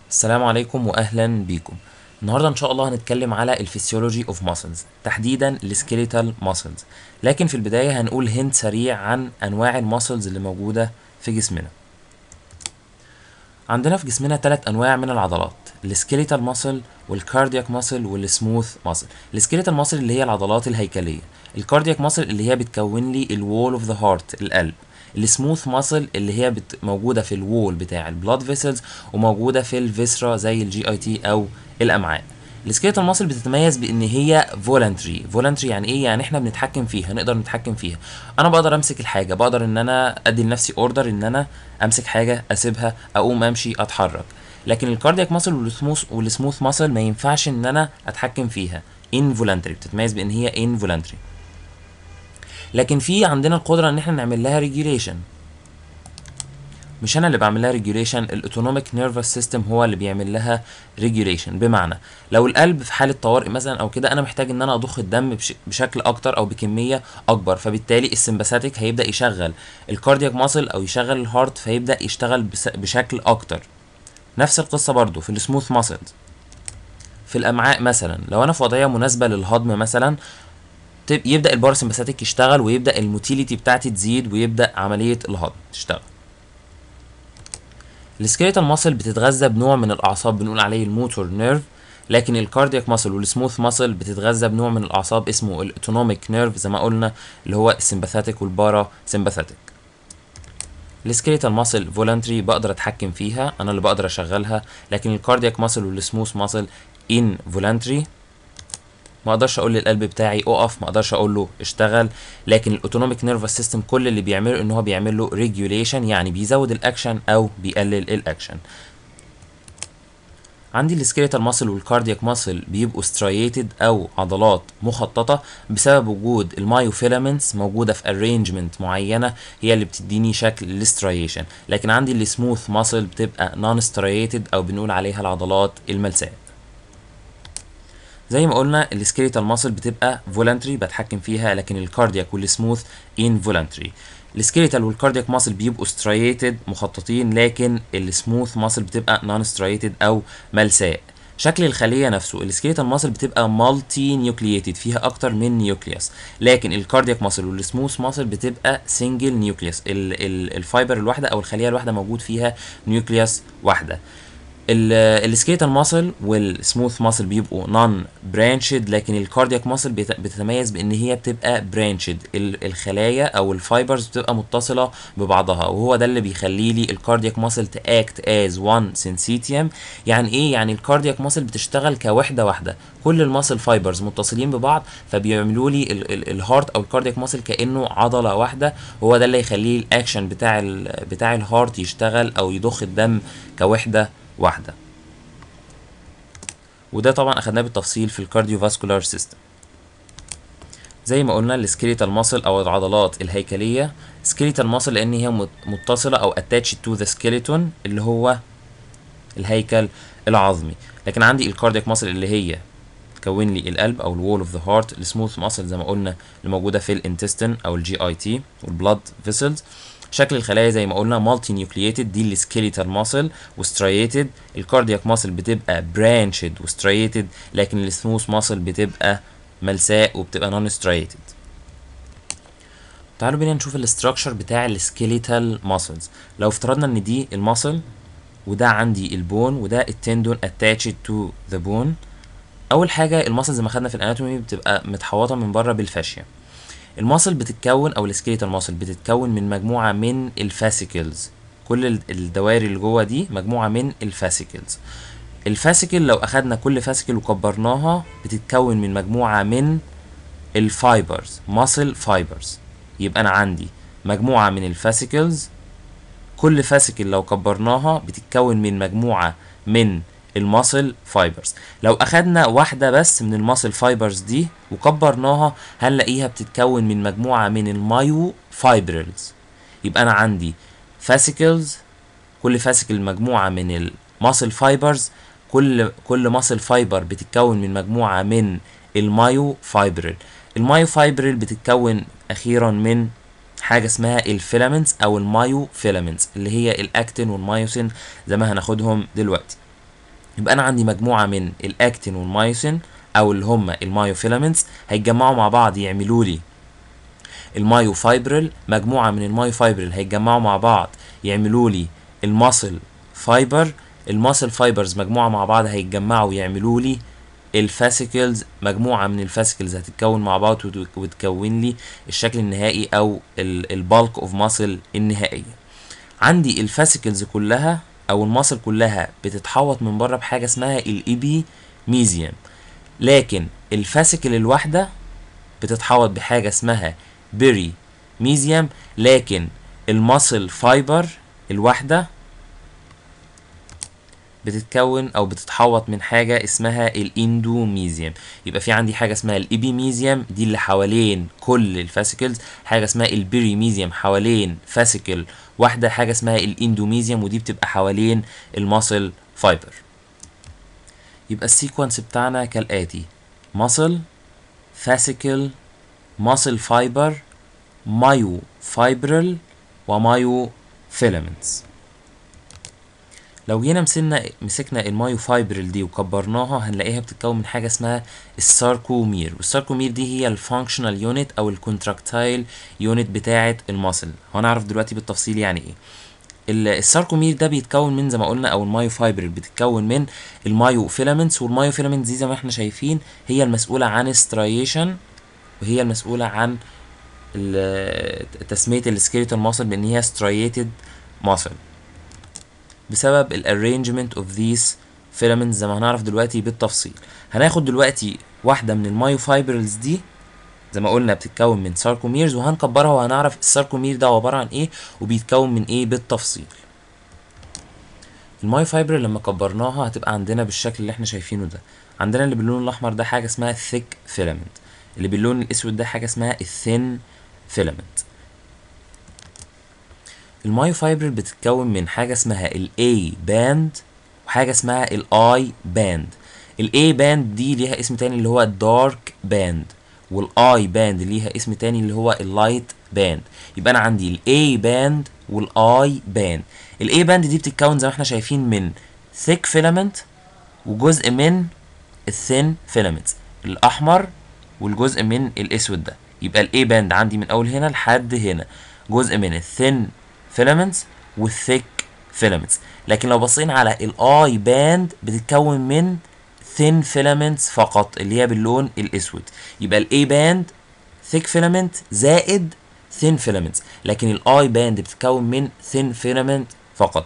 السلام عليكم واهلا بيكم النهارده ان شاء الله هنتكلم على الفسيولوجي اوف ماسلز تحديدا السكيليتال ماسلز لكن في البدايه هنقول هنت سريع عن انواع الماسلز اللي موجوده في جسمنا عندنا في جسمنا ثلاث انواع من العضلات السكيليتال ماسل والكاردياك ماسل والسموث ماسل السكيليتال ماسل اللي هي العضلات الهيكليه الكاردياك ماسل اللي هي بتكون لي الوول اوف ذا هارت القلب السموث ماسل اللي هي بت موجوده في الوول بتاع البلاد فيسلز وموجوده في الفيسرا زي الجي اي تي او الامعاء السكيلتال ماسل بتتميز بان هي فولنتري فولنتري يعني ايه يعني احنا بنتحكم فيها نقدر نتحكم فيها انا بقدر امسك الحاجه بقدر ان انا ادي لنفسي اوردر ان انا امسك حاجه اسيبها اقوم امشي اتحرك لكن الكاردياك ماسل والسموث والسموث ماسل ما ينفعش ان انا اتحكم فيها انفولنتري بتتميز بان هي انفولنتري لكن في عندنا القدره ان احنا نعمل لها ريجوليشن مش انا اللي بعمل لها ريجوليشن الاوتونوميك نيرفس سيستم هو اللي بيعمل لها ريجوليشن بمعنى لو القلب في حاله طوارئ مثلا او كده انا محتاج ان انا اضخ الدم بش بشكل اكتر او بكميه اكبر فبالتالي السمباثيك هيبدا يشغل الكاردياك ماسل او يشغل الهارت فيبدا يشتغل بشكل اكتر نفس القصه برضو في السموث ماسلز في الامعاء مثلا لو انا في وضعيه مناسبه للهضم مثلا يبدا الباراسمباثيك يشتغل ويبدا الموتيليتي بتاعتي تزيد ويبدا عمليه الهضم تشتغل السكيليتال ماسل بتتغذى بنوع من الاعصاب بنقول عليه الموتور نيرف لكن الكاردياك ماسل والسموث ماسل بتتغذى بنوع من الاعصاب اسمه الاوتونوميك نيرف زي ما قلنا اللي هو السمباثيك والبارا سمباثيك السكيليتال ماسل فولنتري بقدر اتحكم فيها انا اللي بقدر اشغلها لكن الكاردياك ماسل والسموث ماسل ان فولنتري ما اقدرش اقول للقلب بتاعي اقف ما اقدرش اقول له اشتغل لكن الاوتونوميك نيرفس سيستم كل اللي بيعمله ان هو بيعمل له ريجوليشن يعني بيزود الاكشن او بيقلل الاكشن عندي السكيليتال ماسل والكاردياك ماسل بيبقوا ستريتد او عضلات مخططه بسبب وجود المايوفيلامنتس موجوده في ارينجمنت معينه هي اللي بتديني شكل الاستريشن لكن عندي السموث ماسل بتبقى نون ستريتد او بنقول عليها العضلات الملساء زي ما قلنا السكيليتال ماسل بتبقى فولنتري بتحكم فيها لكن الكاردياك والسموث انفولنتري السكيليتال والكاردياك ماسل بيبقوا ستريتد مخططين لكن السموث ماسل بتبقى نون ستريتد او ملساء شكل الخليه نفسه السكيليتال ماسل بتبقى مالتي نيوكلييتد فيها اكتر من نيوكليوس لكن الكاردياك ماسل والسموث ماسل بتبقى سنجل نيوكليوس الفايبر الواحده او الخليه الواحده موجود فيها نيوكليوس واحده السكيتال ماسل والسموث ماسل بيبقوا نون برانشد لكن الكاردياك ماسل بتتميز بان هي بتبقى برانشد الخلايا او الفايبرز بتبقى متصله ببعضها وهو ده اللي بيخلي لي الكاردياك ماسل تاكت از وان سينسيتيوم يعني ايه يعني الكاردياك ماسل بتشتغل كوحده واحده كل الماسل فايبرز متصلين ببعض فبيعملوا لي الهارت او الكاردياك ماسل كانه عضله واحده وهو ده اللي يخليه الاكشن بتاع ال بتاع الهارت يشتغل او يضخ الدم كوحده واحدة وده طبعا اخدناه بالتفصيل في الكارديوفاسكولار سيستم زي ما قلنا السكيليتال ماسل او العضلات الهيكلية سكيليتال ماسل لان هي متصلة او attached to the skeleton اللي هو الهيكل العظمي لكن عندي الكاردياك ماسل اللي هي تكون لي القلب او الوول اوف ذا هارت السموث ماسل زي ما قلنا اللي موجوده في الانتستين او الجي اي تي والبلاد فيسلز شكل الخلايا زي ما قلنا مالتي نيوكلييتد دي السكيليتال ماسل وستريتد الكاردياك ماسل بتبقى برانشد وستريتد لكن السموث ماسل بتبقى ملساء وبتبقى نون ستريتد تعالوا بينا نشوف الاستراكشر بتاع السكيليتال ماسلز لو افترضنا ان دي الماسل وده عندي البون وده التندون اتاتشد تو ذا بون اول حاجه الماسل زي ما خدنا في الاناتومي بتبقى متحوطه من بره بالفاشيه الماسل بتتكون او السكيليتال ماسل بتتكون من مجموعه من الفاسيكلز كل الدوائر اللي جوه دي مجموعه من الفاسيكلز الفاسيكل لو اخدنا كل فاسيكل وكبرناها بتتكون من مجموعه من الفايبرز ماسل فايبرز يبقى انا عندي مجموعه من الفاسيكلز كل فاسيكل لو كبرناها بتتكون من مجموعه من الماسل فايبرز لو اخدنا واحده بس من الماسل فايبرز دي وكبرناها هنلاقيها بتتكون من مجموعه من المايو فايبرلز يبقى انا عندي فاسيكلز كل فاسيكل مجموعه من الماسل فايبرز كل كل ماسل فايبر بتتكون من مجموعه من المايو فايبرل المايو فايبرل بتتكون اخيرا من حاجه اسمها الفيلامنتس او المايو فيلامنتس اللي هي الاكتين والمايوسين زي ما هناخدهم دلوقتي يبقى انا عندي مجموعه من الاكتين والمايوسين او اللي هم المايوفيلامنتس هيتجمعوا مع بعض يعملوا لي المايو فايبرل مجموعه من المايو فايبرل هيتجمعوا مع بعض يعملوا لي الماسل فايبر الماسل فايبرز مجموعه مع بعض هيتجمعوا يعملوا لي الفاسيكلز مجموعه من الفاسيكلز هتتكون مع بعض وت- وتكون لي الشكل النهائي او البالك اوف ماسل النهائيه عندي الفاسيكلز كلها او الماسل كلها بتتحوط من بره بحاجه اسمها الايبي ميزيوم لكن الفاسيكل الواحده بتتحوط بحاجه اسمها بيري ميزيوم لكن الماسل فايبر الواحده بتتكون او بتتحوط من حاجه اسمها الاندوميزيوم يبقى في عندي حاجه اسمها الابيميزيوم دي اللي حوالين كل الفاسيكلز حاجه اسمها البيريميزيوم حوالين فاسيكل واحده حاجه اسمها الاندوميزيوم ودي بتبقى حوالين الماسل فايبر يبقى السيكونس بتاعنا كالاتي ماسل فاسيكل ماسل فايبر مايو فايبرل ومايو فيلامنتس لو جينا مسكنا مسكنا المايو فايبرل دي وكبرناها هنلاقيها بتتكون من حاجه اسمها الساركومير والساركومير دي هي الفانكشنال يونت او الكونتراكتايل يونت بتاعه الماسل هنعرف دلوقتي بالتفصيل يعني ايه ال- الساركومير ده بيتكون من زي ما قلنا او المايو فايبرل بتتكون من المايو فيلامنتس والمايو فيلامنتس دي زي ما احنا شايفين هي المسؤوله عن استرايشن وهي المسؤوله عن ال- تسميه السكيلتال ماسل بان هي ستريتد ماسل بسبب الارينجمنت اوف ذيس فيلامنتس زي ما هنعرف دلوقتي بالتفصيل هناخد دلوقتي واحده من المايو فايبرلز دي زي ما قلنا بتتكون من ساركوميرز وهنكبرها وهنعرف الساركومير ده عباره عن ايه وبيتكون من ايه بالتفصيل المايو فايبر لما كبرناها هتبقى عندنا بالشكل اللي احنا شايفينه ده عندنا اللي باللون الاحمر ده حاجه اسمها ثيك فيلامنت اللي باللون الاسود ده حاجه اسمها الثين فيلامنت المايو فايبر بتتكون من حاجه اسمها الاي باند وحاجه اسمها الاي باند الاي باند دي ليها اسم تاني اللي هو الدارك باند والاي باند ليها اسم تاني اللي هو اللايت باند يبقى انا عندي الاي باند والاي باند الاي باند دي بتتكون زي ما احنا شايفين من ثيك فيلامنت وجزء من الثين فيلامنت الاحمر والجزء من الاسود ده يبقى الاي باند عندي من اول هنا لحد هنا جزء من الثين فيلامنتس والثيك فيلامنتس لكن لو بصينا على الاي باند بتتكون من ثين فيلامنتس فقط اللي هي باللون الاسود يبقى الاي باند ثيك فيلامنت زائد ثين فيلامنتس لكن الاي باند بتتكون من ثين فيلامنت فقط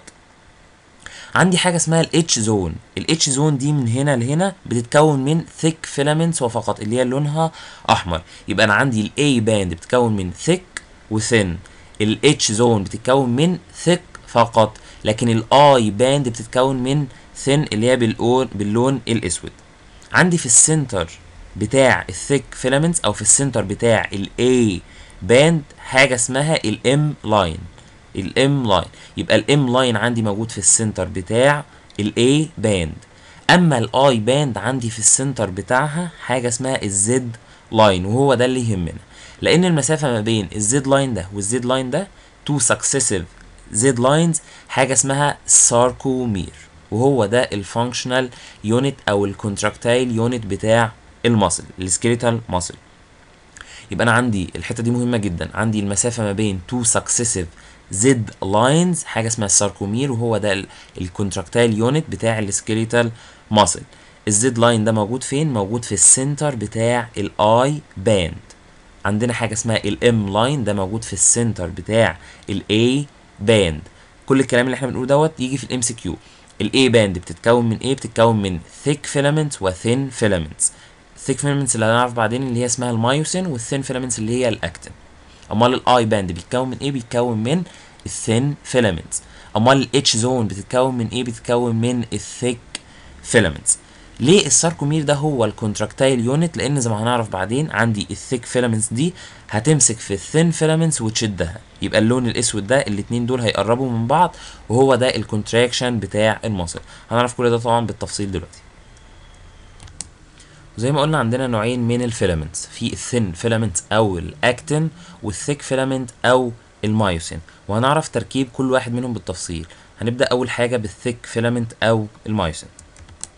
عندي حاجه اسمها الاتش زون الاتش زون دي من هنا لهنا بتتكون من ثيك فيلامنتس وفقط اللي هي لونها احمر يبقى انا عندي الاي باند بتتكون من ثيك وثين الاتش زون بتتكون من ثيك فقط لكن الاي باند بتتكون من ثين اللي هي باللون باللون الاسود عندي في السنتر بتاع الثيك فيلامنتس او في السنتر بتاع الاي باند حاجه اسمها الام لاين الام لاين يبقى الام لاين عندي موجود في السنتر بتاع الاي باند اما الاي باند عندي في السنتر بتاعها حاجه اسمها الزد لاين وهو ده اللي يهمنا لان المسافه ما بين الزد لاين ده والزد لاين ده تو سكسيسيف زد لاينز حاجه اسمها ساركومير وهو ده الفانكشنال يونت او الكونتراكتايل يونت بتاع الماسل السكيليتال ماسل يبقى انا عندي الحته دي مهمه جدا عندي المسافه ما بين تو سكسيسيف زد لاينز حاجه اسمها الساركومير وهو ده الكونتراكتايل يونت بتاع السكيليتال ماسل الزد لاين ده موجود فين موجود في السنتر بتاع الاي باند عندنا حاجه اسمها الام لاين ده موجود في السنتر بتاع الاي باند كل الكلام اللي احنا بنقوله دوت يجي في الام سي كيو الاي باند بتتكون من ايه بتتكون من ثيك فيلامنتس وثين فيلامنتس الثيك فيلامنتس اللي هنعرف بعدين اللي هي اسمها المايوسين والثين فيلامنتس اللي هي الاكتين امال الاي باند بيتكون من ايه بيتكون من الثين فيلامنتس امال الاتش زون بتتكون من ايه بتتكون من الثيك فيلامنتس ليه الساركومير ده هو الكونتراكتايل يونت لان زي ما هنعرف بعدين عندي الثيك فيلامنتس دي هتمسك في الثين فيلامنتس وتشدها يبقى اللون الاسود ده الاتنين دول هيقربوا من بعض وهو ده الكونتراكشن بتاع المصل هنعرف كل ده طبعا بالتفصيل دلوقتي زي ما قلنا عندنا نوعين من الفيلامنتس في الثين فيلامنت او الاكتين والثيك فيلامنت او المايوسين وهنعرف تركيب كل واحد منهم بالتفصيل هنبدا اول حاجه بالثيك فيلامنت او المايوسين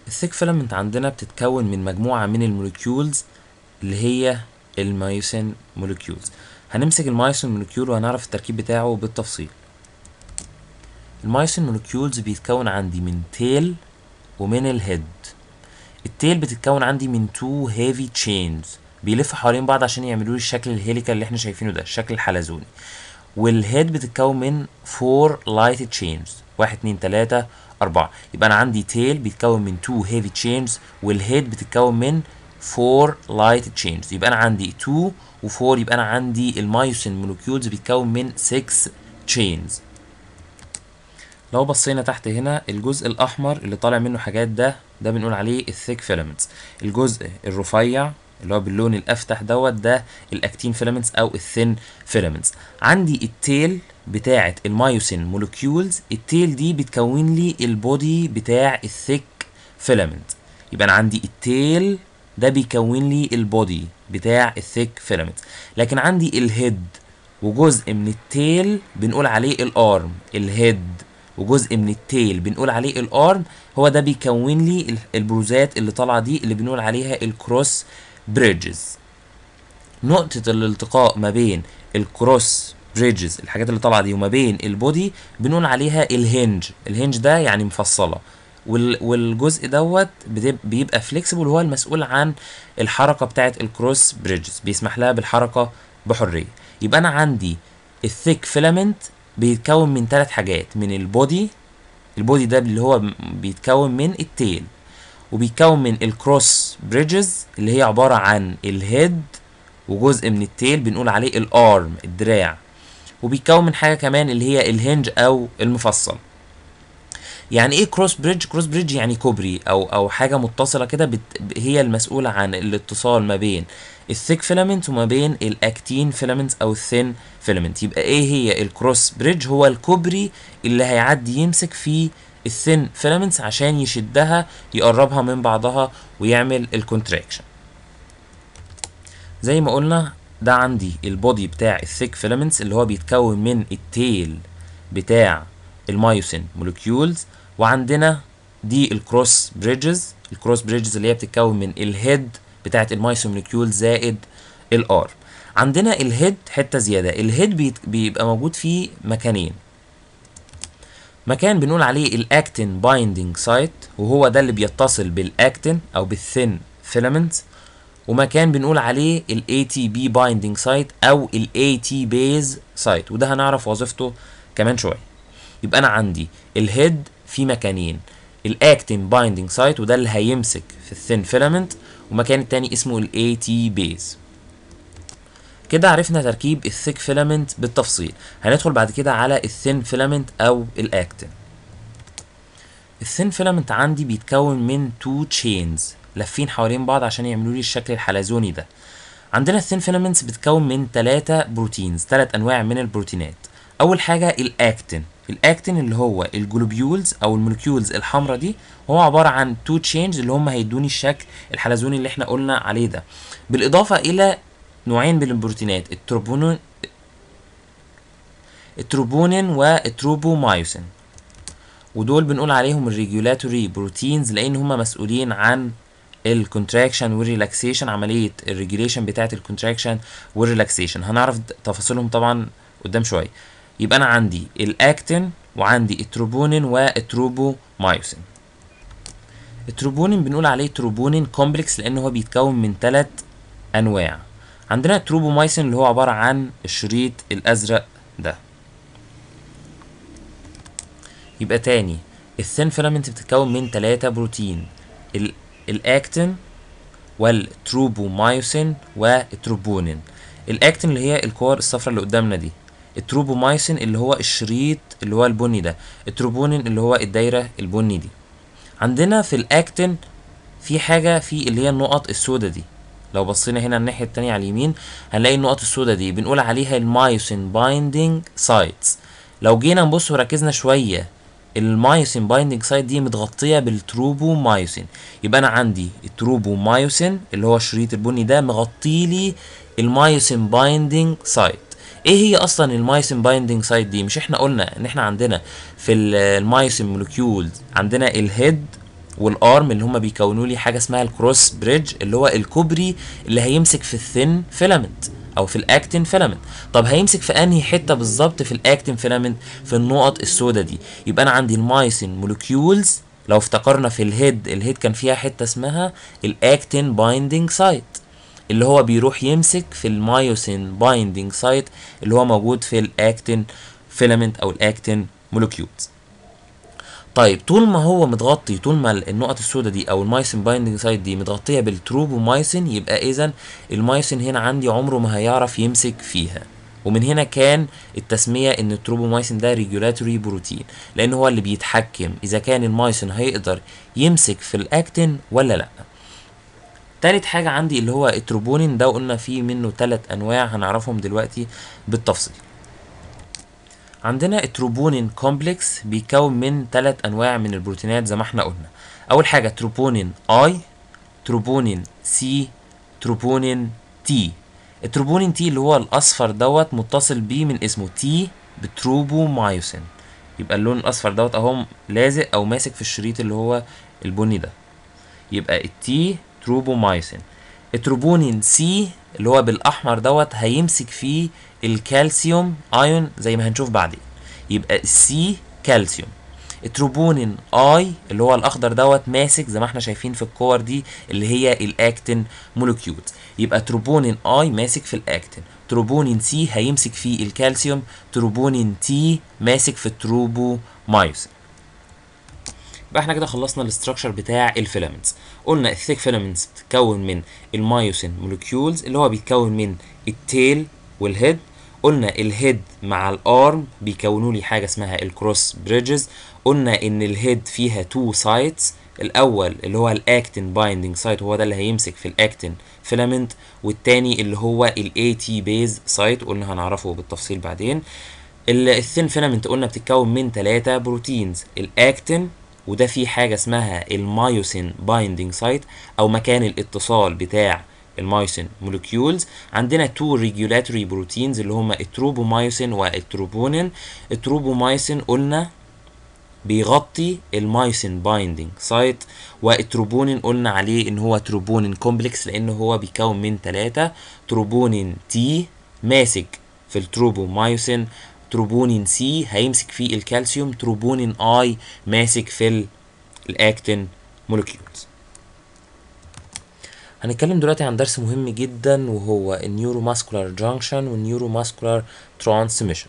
الثيك فيلامنت عندنا بتتكون من مجموعة من الموليكيولز اللي هي المايوسين موليكيولز هنمسك المايوسين موليكيول وهنعرف التركيب بتاعه بالتفصيل المايوسين موليكيولز بيتكون عندي من تيل ومن الهيد التيل بتتكون عندي من تو هيفي تشينز بيلفوا حوالين بعض عشان يعملوا لي الشكل الهيليكال اللي احنا شايفينه ده الشكل الحلزوني والهيد بتتكون من فور لايت تشينز واحد اتنين تلاتة أربعة يبقى أنا عندي تيل بيتكون من تو هيفي تشينز والهيد بتتكون من فور لايت تشينز يبقى أنا عندي 2 و4 يبقى أنا عندي المايوسين مولكيولز بيتكون من 6 تشينز لو بصينا تحت هنا الجزء الأحمر اللي طالع منه حاجات ده ده بنقول عليه الثيك فيلامنتس الجزء الرفيع اللي هو باللون الأفتح دوت ده الأكتين فيلامنتس أو الثين فيلامنتس عندي التيل بتاعة المايوسين مولكيولز التيل دي بتكون لي البودي بتاع الثيك فيلامنت يبقى أنا عندي التيل ده بيكون لي البودي بتاع الثيك فيلامنت لكن عندي الهيد وجزء من التيل بنقول عليه الارم الهيد وجزء من التيل بنقول عليه الارم هو ده بيكون لي البروزات اللي طالعه دي اللي بنقول عليها الكروس بريدجز نقطة الالتقاء ما بين الكروس بريدجز الحاجات اللي طالعه دي وما بين البودي بنقول عليها الهنج الهنج ده يعني مفصله وال والجزء دوت بيبقى فليكسبل هو المسؤول عن الحركه بتاعه الكروس بريدجز بيسمح لها بالحركه بحريه يبقى انا عندي الثيك فيلامنت بيتكون من ثلاث حاجات من البودي البودي ده اللي هو بيتكون من التيل وبيتكون من الكروس بريدجز اللي هي عباره عن الهيد وجزء من التيل بنقول عليه الارم الدراع وبيتكون من حاجه كمان اللي هي الهنج او المفصل يعني ايه كروس بريدج كروس بريدج يعني كوبري او او حاجه متصله كده بت... هي المسؤوله عن الاتصال ما بين الثيك فيلامنت وما بين الاكتين فيلامنت او الثين فيلامنت يبقى ايه هي الكروس بريدج هو الكوبري اللي هيعدي يمسك فيه الثين فيلامنتس عشان يشدها يقربها من بعضها ويعمل الكونتراكشن زي ما قلنا ده عندي البودي بتاع الثيك فيلامنتس اللي هو بيتكون من التيل بتاع المايوسين مولكيولز وعندنا دي الكروس بريدجز الكروس بريدجز اللي هي بتتكون من الهيد بتاعه المايوسين مولكيول زائد الار عندنا الهيد حته زياده الهيد بيبقى موجود فيه مكانين مكان بنقول عليه الاكتين بايندينج سايت وهو ده اللي بيتصل بالاكتين او بالثين فيلامنت ومكان بنقول عليه الاي تي بي بايندينج سايت او الاي تي بيز سايت وده هنعرف وظيفته كمان شويه يبقى انا عندي الهيد في مكانين الاكتين بايندينج سايت وده اللي هيمسك في الثين فيلامنت ومكان التاني اسمه الاي تي بيز كده عرفنا تركيب الثيك فيلامنت بالتفصيل هندخل بعد كده على الثين فيلامنت او الاكتين الثين فيلامنت عندي بيتكون من تو تشينز لافين حوالين بعض عشان يعملوا لي الشكل الحلزوني ده عندنا الثين فيلامنتس بتكون من ثلاثة بروتينز ثلاث انواع من البروتينات اول حاجه الاكتين الاكتين اللي هو الجلوبيولز او المولكيولز الحمراء دي هو عباره عن تو تشينز اللي هم هيدوني الشكل الحلزوني اللي احنا قلنا عليه ده بالاضافه الى نوعين من البروتينات التروبونين التروبونين والتروبومايوسين ودول بنقول عليهم الريجولاتوري بروتينز لان هم مسؤولين عن الكونتراكشن والريلاكسيشن عمليه الريجوليشن بتاعه الكونتراكشن والريلاكسيشن هنعرف تفاصيلهم طبعا قدام شويه يبقى انا عندي الاكتين وعندي التروبونين والتروبومايوسين التروبونين بنقول عليه تروبونين كومبلكس لان هو بيتكون من ثلاث انواع عندنا التروبومايسين اللي هو عباره عن الشريط الازرق ده يبقى تاني الثين فيلامنت بتتكون من ثلاثة بروتين الاكتين والتروبومايوسين والتروبونين الاكتين اللي هي الكور الصفراء اللي قدامنا دي التروبومايسين اللي هو الشريط اللي هو البني ده التروبونين اللي هو الدايره البني دي عندنا في الاكتين في حاجه في اللي هي النقط السوداء دي لو بصينا هنا الناحيه التانية على اليمين هنلاقي النقط السوداء دي بنقول عليها المايوسين بايندينج سايتس لو جينا نبص وركزنا شويه المايوسين بايندينج سايت دي متغطيه بالتروبومايوسين يبقى انا عندي التروبومايوسين اللي هو الشريط البني ده مغطي لي المايوسين بايندينج سايت ايه هي اصلا المايسين بايندينج سايت دي مش احنا قلنا ان احنا عندنا في المايسين مولكيولز عندنا الهيد والارم اللي هما بيكونوا لي حاجه اسمها الكروس بريدج اللي هو الكوبري اللي هيمسك في الثين فيلامنت او في الاكتين فيلامنت طب هيمسك في انهي حته بالظبط في الاكتين فيلامنت في النقط السوداء دي يبقى انا عندي المايسين مولكيولز لو افتكرنا في الهيد الهيد كان فيها حته اسمها الاكتين بايندينج سايت اللي هو بيروح يمسك في المايوسين بايندينج سايت اللي هو موجود في الاكتين فيلامنت او الاكتين مولكيولز طيب طول ما هو متغطي طول ما النقط السوداء دي او المايسين بايندينج سايت دي متغطيه بالتروبومايسين يبقى اذا المايسين هنا عندي عمره ما هيعرف يمسك فيها ومن هنا كان التسميه ان التروبومايسين ده ريجولاتوري بروتين لان هو اللي بيتحكم اذا كان المايسين هيقدر يمسك في الاكتين ولا لا تالت حاجة عندي اللي هو التروبونين ده قلنا فيه منه تلات أنواع هنعرفهم دلوقتي بالتفصيل عندنا التروبونين كومبلكس بيتكون من ثلاث انواع من البروتينات زي ما احنا قلنا اول حاجه تروبونين اي تروبونين سي تروبونين تي التروبونين تي اللي هو الاصفر دوت متصل بيه من اسمه تي بتروبومايوسين يبقى اللون الاصفر دوت اهو لازق او ماسك في الشريط اللي هو البني ده يبقى التي تروبومايوسين التروبونين سي اللي هو بالاحمر دوت هيمسك فيه الكالسيوم ايون زي ما هنشوف بعدين يبقى السي كالسيوم التروبونين اي اللي هو الاخضر دوت ماسك زي ما احنا شايفين في الكور دي اللي هي الاكتين مولكيولز يبقى تروبونين اي ماسك في الاكتين تروبونين سي هيمسك فيه الكالسيوم تروبونين تي ماسك في التروبو مايوسين يبقى احنا كده خلصنا الاستراكشر بتاع الفيلامنتس قلنا الثيك فيلامنتس بتتكون من المايوسين مولكيولز اللي هو بيتكون من التيل والهيد قلنا الهيد مع الارم بيكونوا لي حاجه اسمها الكروس بريدجز قلنا ان الهيد فيها تو سايتس الاول اللي هو الاكتين بايندينج سايت هو ده اللي هيمسك في الاكتين فيلامنت والتاني اللي هو الاي تي بيز سايت قلنا هنعرفه بالتفصيل بعدين الثين فيلامنت قلنا بتتكون من ثلاثة بروتينز الاكتين وده فيه حاجه اسمها المايوسين بايندينج سايت او مكان الاتصال بتاع المايوسين مولكيولز عندنا تو ريجولاتوري بروتينز اللي هما التروبومايوسين والتروبونين التروبومايوسين قلنا بيغطي المايوسين بايندينج سايت والتروبونين قلنا عليه ان هو تروبونين كومبلكس لان هو بيكون من ثلاثة تروبونين تي ماسك في التروبومايوسين تروبونين سي هيمسك فيه الكالسيوم تروبونين اي ماسك في الاكتين مولكيولز هنتكلم دلوقتي عن درس مهم جدا وهو النيورو ماسكولار جانكشن والنيورو ماسكولار ترانسميشن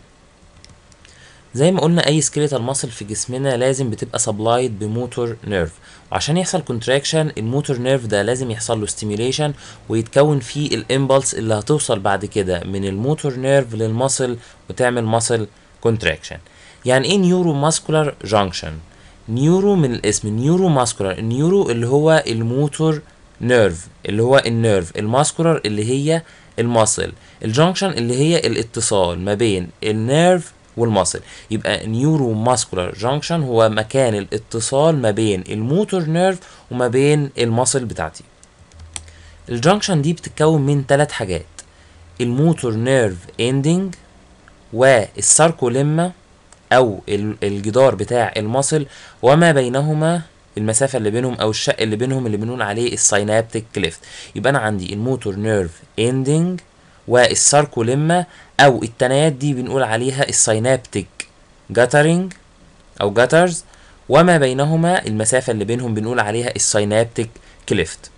زي ما قلنا اي سكيليتال ماسل في جسمنا لازم بتبقى سبلايد بموتور نيرف وعشان يحصل كونتراكشن الموتور نيرف ده لازم يحصل له ستيميوليشن ويتكون فيه الامبلس اللي هتوصل بعد كده من الموتور نيرف للماسل وتعمل ماسل كونتراكشن يعني ايه نيورو ماسكولار جانكشن نيورو من الاسم نيورو ماسكولار النيورو اللي هو الموتور نيرف اللي هو النيرف الماسكولار اللي هي الماسل الجانكشن اللي هي الاتصال ما بين النيرف والماسل يبقى نيورو ماسكولار جانكشن هو مكان الاتصال ما بين الموتور نيرف وما بين الماسل بتاعتي الجانكشن دي بتتكون من ثلاث حاجات الموتور نيرف اندنج والساركوليما او الجدار بتاع الماسل وما بينهما المسافه اللي بينهم او الشق اللي بينهم اللي بنقول عليه الساينابتيك كليفت يبقى انا عندي الموتور نيرف اندنج والساركوليما او التنايات دي بنقول عليها الساينابتيك جاترينج او جاترز وما بينهما المسافة اللي بينهم بنقول عليها الساينابتيك كليفت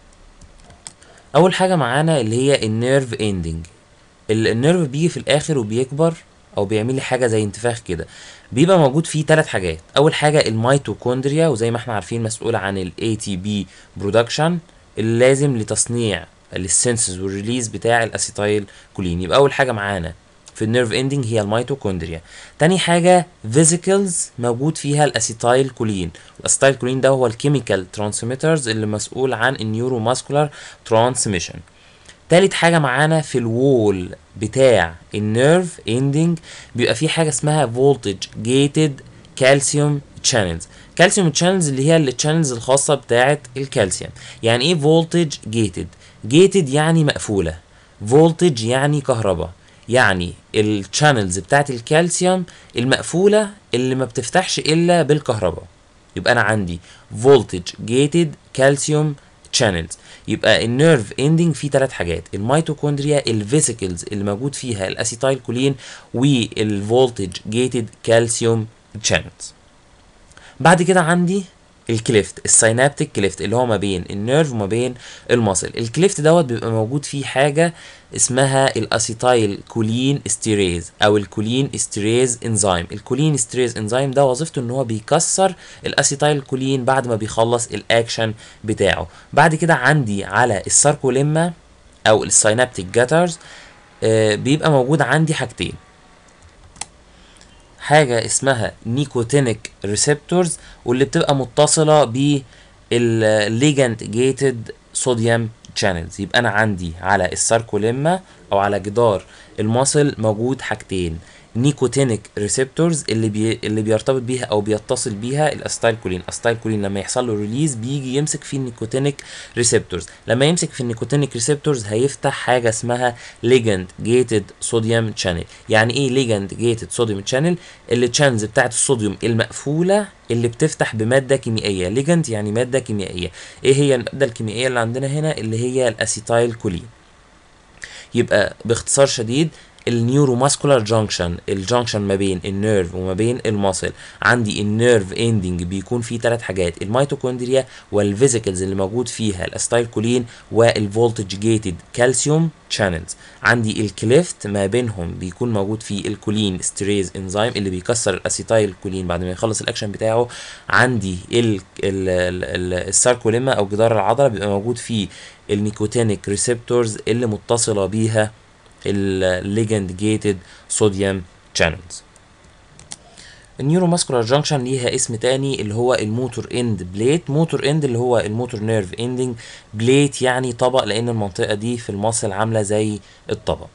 اول حاجة معانا اللي هي النيرف اندنج النيرف بيجي في الاخر وبيكبر او بيعمل لي حاجه زي انتفاخ كده بيبقى موجود فيه ثلاث حاجات اول حاجه الميتوكوندريا وزي ما احنا عارفين مسؤول عن الاي تي بي برودكشن اللازم لتصنيع السنسز والريليز بتاع الاسيتايل كولين يبقى اول حاجه معانا في النيرف اندنج هي الميتوكوندريا تاني حاجه فيزيكلز موجود فيها الاسيتايل كولين الاسيتايل كولين ده هو الكيميكال ترانسميترز اللي مسؤول عن النيورو ماسكولار ترانسميشن تالت حاجه معانا في الوول بتاع النيرف اندنج بيبقى في حاجه اسمها فولتج جيتد كالسيوم تشانلز كالسيوم تشانلز اللي هي التشانلز الخاصه بتاعه الكالسيوم يعني ايه فولتج جيتد جيتد يعني مقفوله فولتج يعني كهرباء يعني الشانلز بتاعت الكالسيوم المقفوله اللي ما بتفتحش الا بالكهرباء يبقى انا عندي voltage gated calcium channels يبقى النيرف اندنج فيه ثلاث حاجات الميتوكوندريا الفيسيكلز اللي موجود فيها الاسيتايل كولين والفولتج جيتد كالسيوم channels بعد كده عندي الكليفت السينابتيك كليفت اللي هو ما بين النيرف وما بين المصل الكليفت دوت بيبقى موجود فيه حاجه اسمها الاسيتايل كولين استيريز او الكولين استيريز انزيم الكولين استيريز انزيم ده وظيفته ان هو بيكسر الاسيتايل كولين بعد ما بيخلص الاكشن بتاعه بعد كده عندي على الساركوليما او السينابتيك جاترز آه بيبقى موجود عندي حاجتين حاجة اسمها نيكوتينيك ريسبتورز واللي بتبقى متصلة بالليجند جيتد صوديوم شانلز يبقى انا عندي على الساركوليما او على جدار المصل موجود حاجتين نيكوتينيك ريسبتورز اللي بي اللي بيرتبط بيها او بيتصل بيها الاستايل كولين الاستايل كولين لما يحصل له ريليز بيجي يمسك في النيكوتينيك ريسبتورز لما يمسك في النيكوتينيك ريسبتورز هيفتح حاجه اسمها ليجند جيتد صوديوم شانل يعني ايه ليجند جيتد صوديوم شانل اللي تشانلز بتاعت الصوديوم المقفوله اللي بتفتح بماده كيميائيه ليجند يعني ماده كيميائيه ايه هي الماده الكيميائيه اللي عندنا هنا اللي هي الاسيتايل كولين يبقى باختصار شديد النيورو ماسكولار جانكشن الجانكشن ما بين النيرف وما بين الماسل عندي النيرف اندنج بيكون فيه ثلاث حاجات الميتوكوندريا والفيزيكلز اللي موجود فيها الاستايل كولين والفولتج جيتد كالسيوم شانلز عندي الكليفت ما بينهم بيكون موجود فيه الكولين ستريز انزيم اللي بيكسر الاسيتايل كولين بعد ما يخلص الاكشن بتاعه عندي ال ال ال الساركوليما او جدار العضله بيبقى موجود فيه النيكوتينيك ريسبتورز اللي متصله بيها الليجند جيتد صوديوم شانلز النيوروماسكولار جانكشن ليها اسم تاني اللي هو الموتور اند بليت موتور اند اللي هو الموتور نيرف اندنج بليت يعني طبق لان المنطقه دي في المصل عامله زي الطبق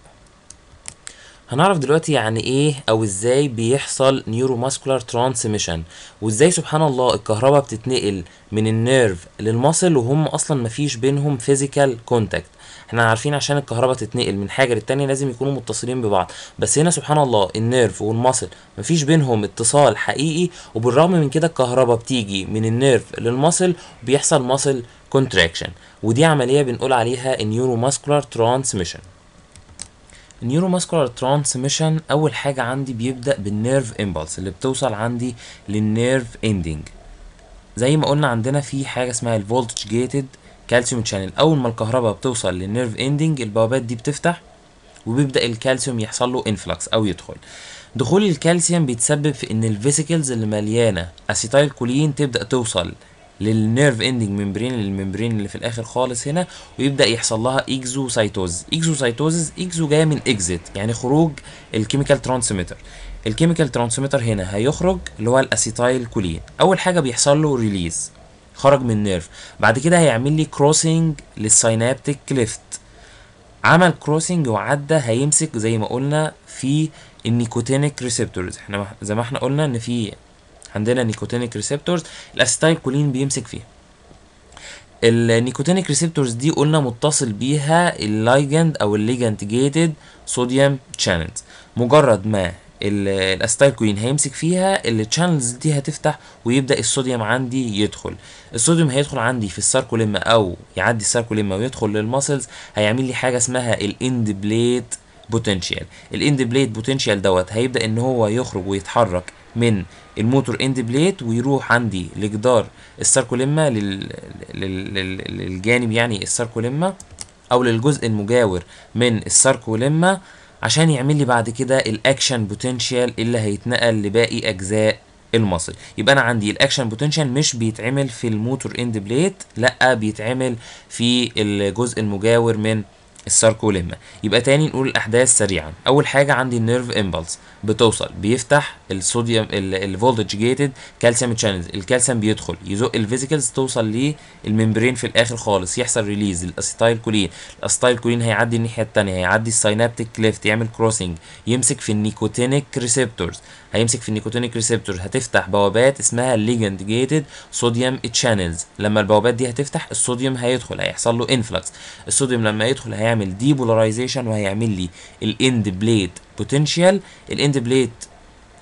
هنعرف دلوقتي يعني ايه او ازاي بيحصل نيوروماسكولار ترانسميشن وازاي سبحان الله الكهرباء بتتنقل من النيرف للمصل وهم اصلا مفيش بينهم فيزيكال كونتاكت احنا عارفين عشان الكهرباء تتنقل من حاجه للتانيه لازم يكونوا متصلين ببعض بس هنا سبحان الله النيرف والمصل مفيش بينهم اتصال حقيقي وبالرغم من كده الكهرباء بتيجي من النيرف للمصل وبيحصل مصل كونتراكشن ودي عمليه بنقول عليها النيوروماسكولار ترانسميشن النيوروماسكولار ترانسميشن اول حاجه عندي بيبدا بالنيرف امبلس اللي بتوصل عندي للنيرف اندنج زي ما قلنا عندنا في حاجه اسمها الفولتج جيتد كالسيوم شانل اول ما الكهرباء بتوصل للنيرف اندنج البوابات دي بتفتح وبيبدا الكالسيوم يحصل له انفلكس او يدخل دخول الكالسيوم بيتسبب في ان الفيسيكلز اللي مليانه اسيتايل كولين تبدا توصل للنيرف اندنج ممبرين للممبرين اللي في الاخر خالص هنا ويبدا يحصل لها اكزوسايتوز اكزوسايتوز اكزو جايه من اكزيت يعني خروج الكيميكال ترانسميتر الكيميكال ترانسميتر هنا هيخرج اللي هو الاسيتايل كولين اول حاجه بيحصل له ريليز خرج من النيرف بعد كده هيعمل لي كروسنج للسينابتيك كليفت عمل كروسنج وعدى هيمسك زي ما قلنا في النيكوتينيك ريسبتورز احنا زي ما احنا قلنا ان في عندنا نيكوتينيك ريسبتورز الاسيتايل كولين بيمسك فيها النيكوتينيك ريسبتورز دي قلنا متصل بيها اللايجند او الليجند جيتد صوديوم شانلز مجرد ما الاسيتايل كولين هيمسك فيها التشانلز دي هتفتح ويبدا الصوديوم عندي يدخل الصوديوم هيدخل عندي في الساركوليما او يعدي الساركوليما ويدخل للماسلز هيعمل لي حاجه اسمها الاند بليت بوتنشال الاند بليت بوتنشال دوت هيبدا ان هو يخرج ويتحرك من الموتور اند بليت ويروح عندي لجدار الساركوليما لل... لل... لل... للجانب يعني الساركوليما او للجزء المجاور من الساركوليما عشان يعمل لي بعد كده الاكشن بوتنشال اللي هيتنقل لباقي اجزاء المصل يبقى انا عندي الاكشن بوتنشال مش بيتعمل في الموتور اند بليت لا بيتعمل في الجزء المجاور من الساركوليما يبقى تاني نقول الاحداث سريعا اول حاجه عندي النيرف امبلس بتوصل بيفتح الصوديوم الفولتج جيتد كالسيوم شانلز الكالسيوم بيدخل يزق الفيزيكلز توصل للممبرين في الاخر خالص يحصل ريليز للاسيتايل كولين الاسيتايل كولين هيعدي الناحيه الثانيه هيعدي السينابتيك كليفت يعمل كروسنج يمسك في النيكوتينيك ريسبتورز هيمسك في النيكوتينيك ريسبتورز هتفتح بوابات اسمها الليجند جيتد صوديوم تشانلز لما البوابات دي هتفتح الصوديوم هيدخل هيحصل له انفلكس الصوديوم لما يدخل هيعمل ديبولاريزيشن وهيعمل لي الاند بليت بوتنشال الاند بليت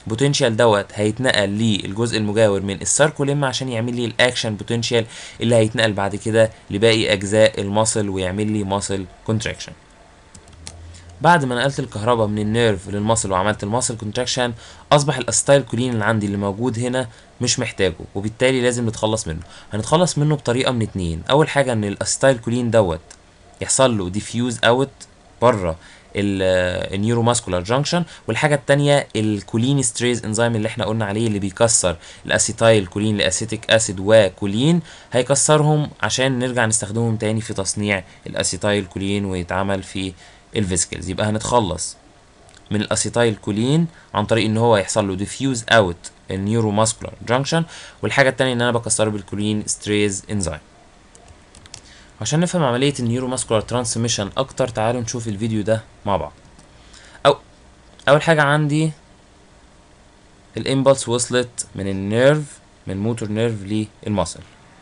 بوتنشال دوت هيتنقل للجزء المجاور من الساركوليما عشان يعمل لي الاكشن بوتنشال اللي هيتنقل بعد كده لباقي اجزاء الماسل ويعمل لي ماسل كونتراكشن بعد ما نقلت الكهرباء من النيرف للماسل وعملت الماسل كونتراكشن اصبح الاستايل كولين اللي عندي اللي موجود هنا مش محتاجه وبالتالي لازم نتخلص منه هنتخلص منه بطريقه من اتنين اول حاجه ان الاستايل كولين دوت يحصل له ديفيوز اوت بره النيوروماسكولار جانكشن والحاجه التانية الكولين ستريز انزيم اللي احنا قلنا عليه اللي بيكسر الاسيتايل كولين لاسيتيك اسيد وكولين هيكسرهم عشان نرجع نستخدمهم تاني في تصنيع الاسيتايل كولين ويتعمل في الفيسكلز يبقى هنتخلص من الاسيتايل كولين عن طريق ان هو يحصل له ديفيوز اوت النيوروماسكولار جانكشن والحاجه التانية ان انا بكسره بالكولين ستريز انزيم عشان نفهم عملية النيوروماسكولار ترانسميشن أكتر تعالوا نشوف الفيديو ده مع بعض أو أول حاجة عندي الإمبلس وصلت من النيرف من موتور نيرف للمصل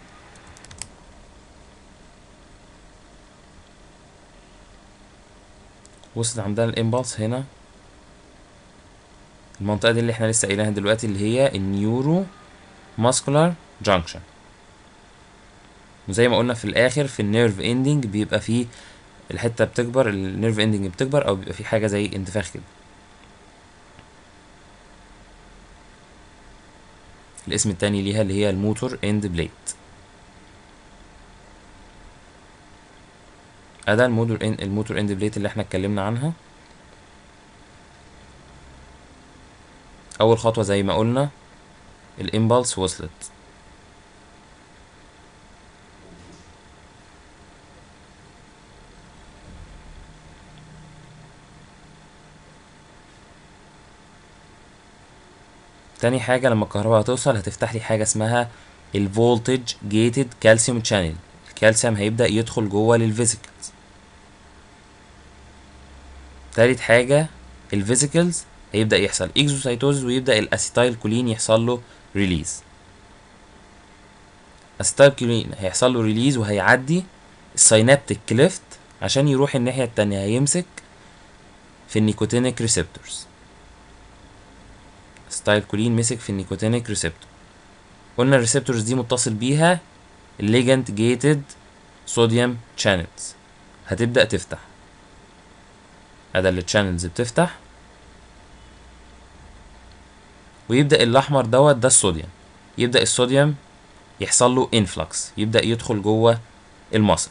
وصلت عندنا الإمبلس هنا المنطقة دي اللي احنا لسه قايلينها دلوقتي اللي هي النيورو ماسكولار جانكشن وزي ما قلنا في الاخر في النيرف اندنج بيبقى فيه الحته بتكبر النيرف اندنج بتكبر او بيبقى فيه حاجه زي انتفاخ كده الاسم التاني ليها اللي هي الموتور اند بليت ادي الموتور اند الموتور اند بليت اللي احنا اتكلمنا عنها اول خطوه زي ما قلنا الامبلس وصلت تاني حاجة لما الكهرباء هتوصل هتفتح لي حاجة اسمها الفولتج جيتد كالسيوم تشانل الكالسيوم هيبدأ يدخل جوه للفيزيكلز تالت حاجة الفيزيكلز هيبدأ يحصل اكزوسايتوز ويبدأ الاسيتايل كولين يحصل له ريليز اسيتايل كولين هيحصل له ريليز وهيعدي السينابتيك كليفت عشان يروح الناحية التانية هيمسك في النيكوتينيك ريسبتورز ستايل كولين مسك في النيكوتينيك ريسبتور قلنا الريسبتورز دي متصل بيها الليجند جيتد صوديوم شانلز هتبدأ تفتح هذا التشانلز بتفتح ويبدأ الأحمر دوت ده الصوديوم يبدأ الصوديوم يحصل له انفلكس يبدأ يدخل جوه المصل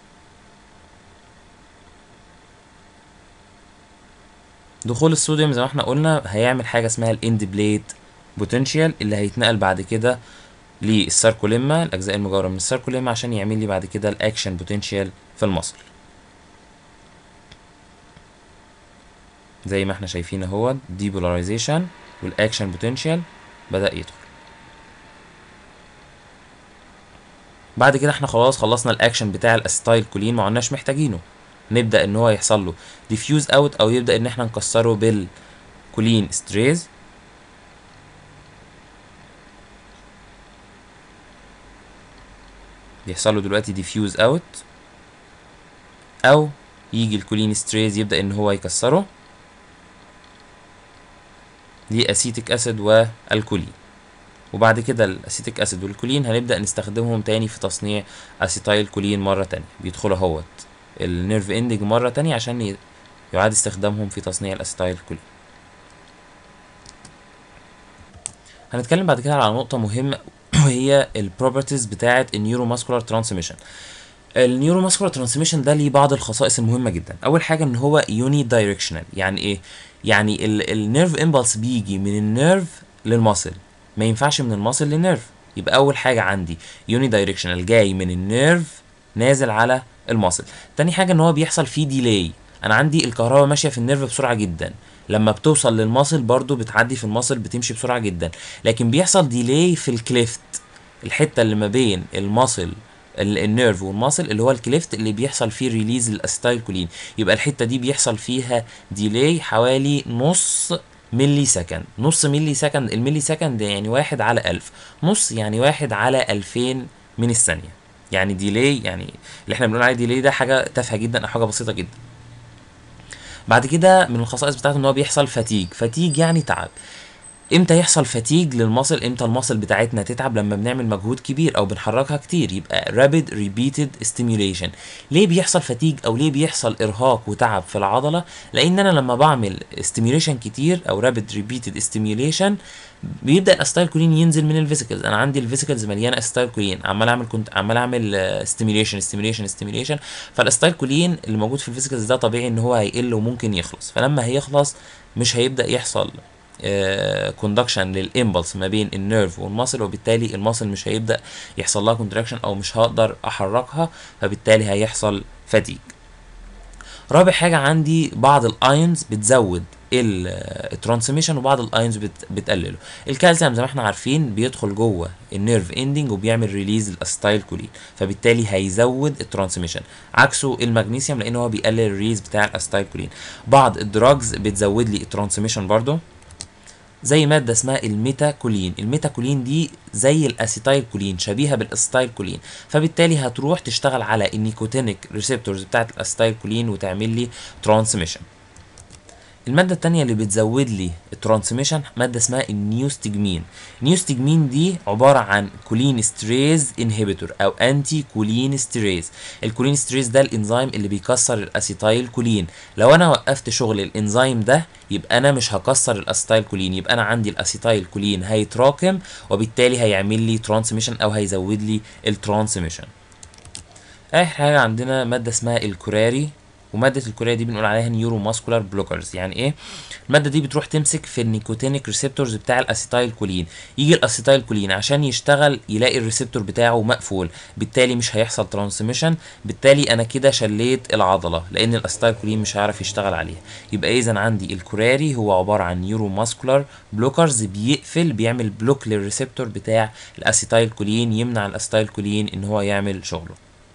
دخول الصوديوم زي ما احنا قلنا هيعمل حاجه اسمها الاند بليت بوتنشال اللي هيتنقل بعد كده للساركوليما الاجزاء المجاوره من الساركوليما عشان يعمل لي بعد كده الاكشن بوتنشال في المصل زي ما احنا شايفين اهو ديبولاريزيشن والاكشن بوتنشال بدا يدخل بعد كده احنا خلاص خلصنا الاكشن بتاع الاسيتايل كولين ما عدناش محتاجينه نبدا ان هو يحصل له ديفيوز اوت او يبدا ان احنا نكسره بالكولين ستريز بيحصل له دلوقتي ديفيوز اوت او يجي الكولين ستريز يبدا ان هو يكسره دي اسيتيك اسيد والكولين وبعد كده الاسيتيك اسيد والكولين هنبدا نستخدمهم تاني في تصنيع اسيتايل كولين مره تانية بيدخلوا اهوت النيرف اندنج مره تانية عشان يعاد استخدامهم في تصنيع الاسيتايل كولين هنتكلم بعد كده على نقطه مهمه وهي البروبرتيز بتاعه النيوروماسكولار ترانسميشن النيوروماسكولار ترانسميشن ده ليه بعض الخصائص المهمه جدا اول حاجه ان هو يوني دايركشنال يعني ايه يعني النيرف امبلس بيجي من النيرف للماسل ما ينفعش من الماسل للنيرف يبقى اول حاجه عندي يوني دايركشنال جاي من النيرف نازل على الماسل تاني حاجه ان هو بيحصل فيه ديلي انا عندي الكهرباء ماشيه في النيرف بسرعه جدا لما بتوصل للماسل برضو بتعدي في الماسل بتمشي بسرعه جدا لكن بيحصل ديلي في الكليفت الحته اللي ما بين الماسل النيرف والماسل اللي هو الكليفت اللي بيحصل فيه ريليز للاسيتايل كولين يبقى الحته دي بيحصل فيها ديلي حوالي نص ملي سكند نص ملي سكند الملي سكند يعني واحد على ألف نص يعني واحد على ألفين من الثانية يعني ديلي يعني اللي احنا بنقول عليه ديلي ده حاجة تافهة جدا أو حاجة بسيطة جدا بعد كده من الخصائص بتاعته ان هو بيحصل فتيج فتيج يعني تعب امتى يحصل فتيج للمصل امتى المصل بتاعتنا تتعب لما بنعمل مجهود كبير او بنحركها كتير يبقى rapid repeated stimulation ليه بيحصل فتيج او ليه بيحصل ارهاق وتعب في العضله لان انا لما بعمل stimulation كتير او rapid repeated stimulation بيبدا الاستايل كولين ينزل من الفيسيكلز انا عندي الفيسيكلز مليانه استايل كولين عمال اعمل كنت عمال اعمل ستيميوليشن ستيميوليشن ستيميوليشن فالاستايل كولين اللي موجود في الفيسيكلز ده طبيعي ان هو هيقل وممكن يخلص فلما هيخلص مش هيبدا يحصل كوندكشن للامبلس ما بين النيرف والمصل وبالتالي المصل مش هيبدا يحصل لها كونتراكشن او مش هقدر احركها فبالتالي هيحصل فتيج رابع حاجه عندي بعض الايونز بتزود الترانسميشن وبعض الايونز بت بتقلله الكالسيوم زي ما احنا عارفين بيدخل جوه النيرف اندنج وبيعمل ريليز للاستايل كولين فبالتالي هيزود الترانسميشن عكسه المغنيسيوم لان هو بيقلل الريليز بتاع الاستايل كولين بعض الدراجز بتزود لي الترانسميشن برضو زي ماده اسمها الميتاكولين الميتاكولين دي زي الاسيتايل كولين شبيهه بالاستايل كولين فبالتالي هتروح تشتغل على النيكوتينيك ريسبتورز بتاعه الاستايل كولين وتعمل لي ترانسميشن المادة التانية اللي بتزود لي الترانسميشن مادة اسمها النيوستجمين النيوستجمين دي عبارة عن كولين ستريز انهبيتور او انتي كولين ستريز الكولين ستريز ده الانزيم اللي بيكسر الاسيتايل كولين لو انا وقفت شغل الانزيم ده يبقى انا مش هكسر الاسيتايل كولين يبقى انا عندي الاسيتايل كولين هيتراكم وبالتالي هيعمل لي ترانسميشن او هيزود لي الترانسميشن اخر حاجة عندنا مادة اسمها الكوراري وماده الكوريه دي بنقول عليها نيورو ماسكولار بلوكرز يعني ايه الماده دي بتروح تمسك في النيكوتينيك ريسبتورز بتاع الاسيتايل كولين يجي الاسيتايل كولين عشان يشتغل يلاقي الريسبتور بتاعه مقفول بالتالي مش هيحصل ترانسميشن بالتالي انا كده شليت العضله لان الاسيتايل كولين مش هيعرف يشتغل عليها يبقى اذا عندي الكوراري هو عباره عن نيورو ماسكولار بلوكرز بيقفل بيعمل بلوك للريسبتور بتاع الاسيتايل كولين يمنع الاسيتايل كولين ان هو يعمل شغله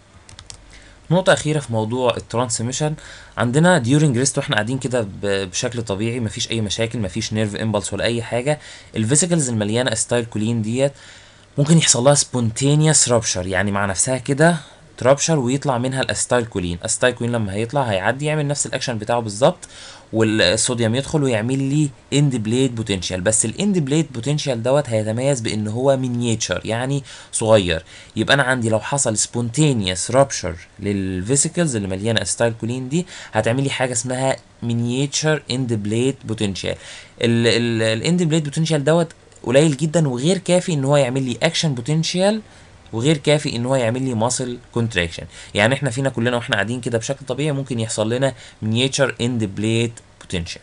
نقطة أخيرة في موضوع الترانسميشن عندنا ديورنج ريست واحنا قاعدين كده بشكل طبيعي مفيش أي مشاكل مفيش نيرف امبلس ولا أي حاجة الفيسيكلز المليانة استايل كولين ديت ممكن يحصل لها سبونتينيوس رابشر يعني مع نفسها كده ترابشر ويطلع منها الاستايل كولين الاستايل كولين لما هيطلع هيعدي يعمل نفس الاكشن بتاعه بالظبط والصوديوم يدخل ويعمل لي اند بليد بوتنشال بس الاند بليد بوتنشال دوت هيتميز بان هو مينياتشر يعني صغير يبقى انا عندي لو حصل سبونتينيوس رابشر للفيسيكلز اللي مليانه استايل كولين دي هتعمل لي حاجه اسمها مينياتشر اند بليد بوتنشال الاند بليد بوتنشال دوت قليل جدا وغير كافي ان هو يعمل لي اكشن بوتنشال وغير كافي ان هو يعمل لي ماسل كونتراكشن يعني احنا فينا كلنا واحنا قاعدين كده بشكل طبيعي ممكن يحصل لنا مينياتشر اند بليد بوتنشال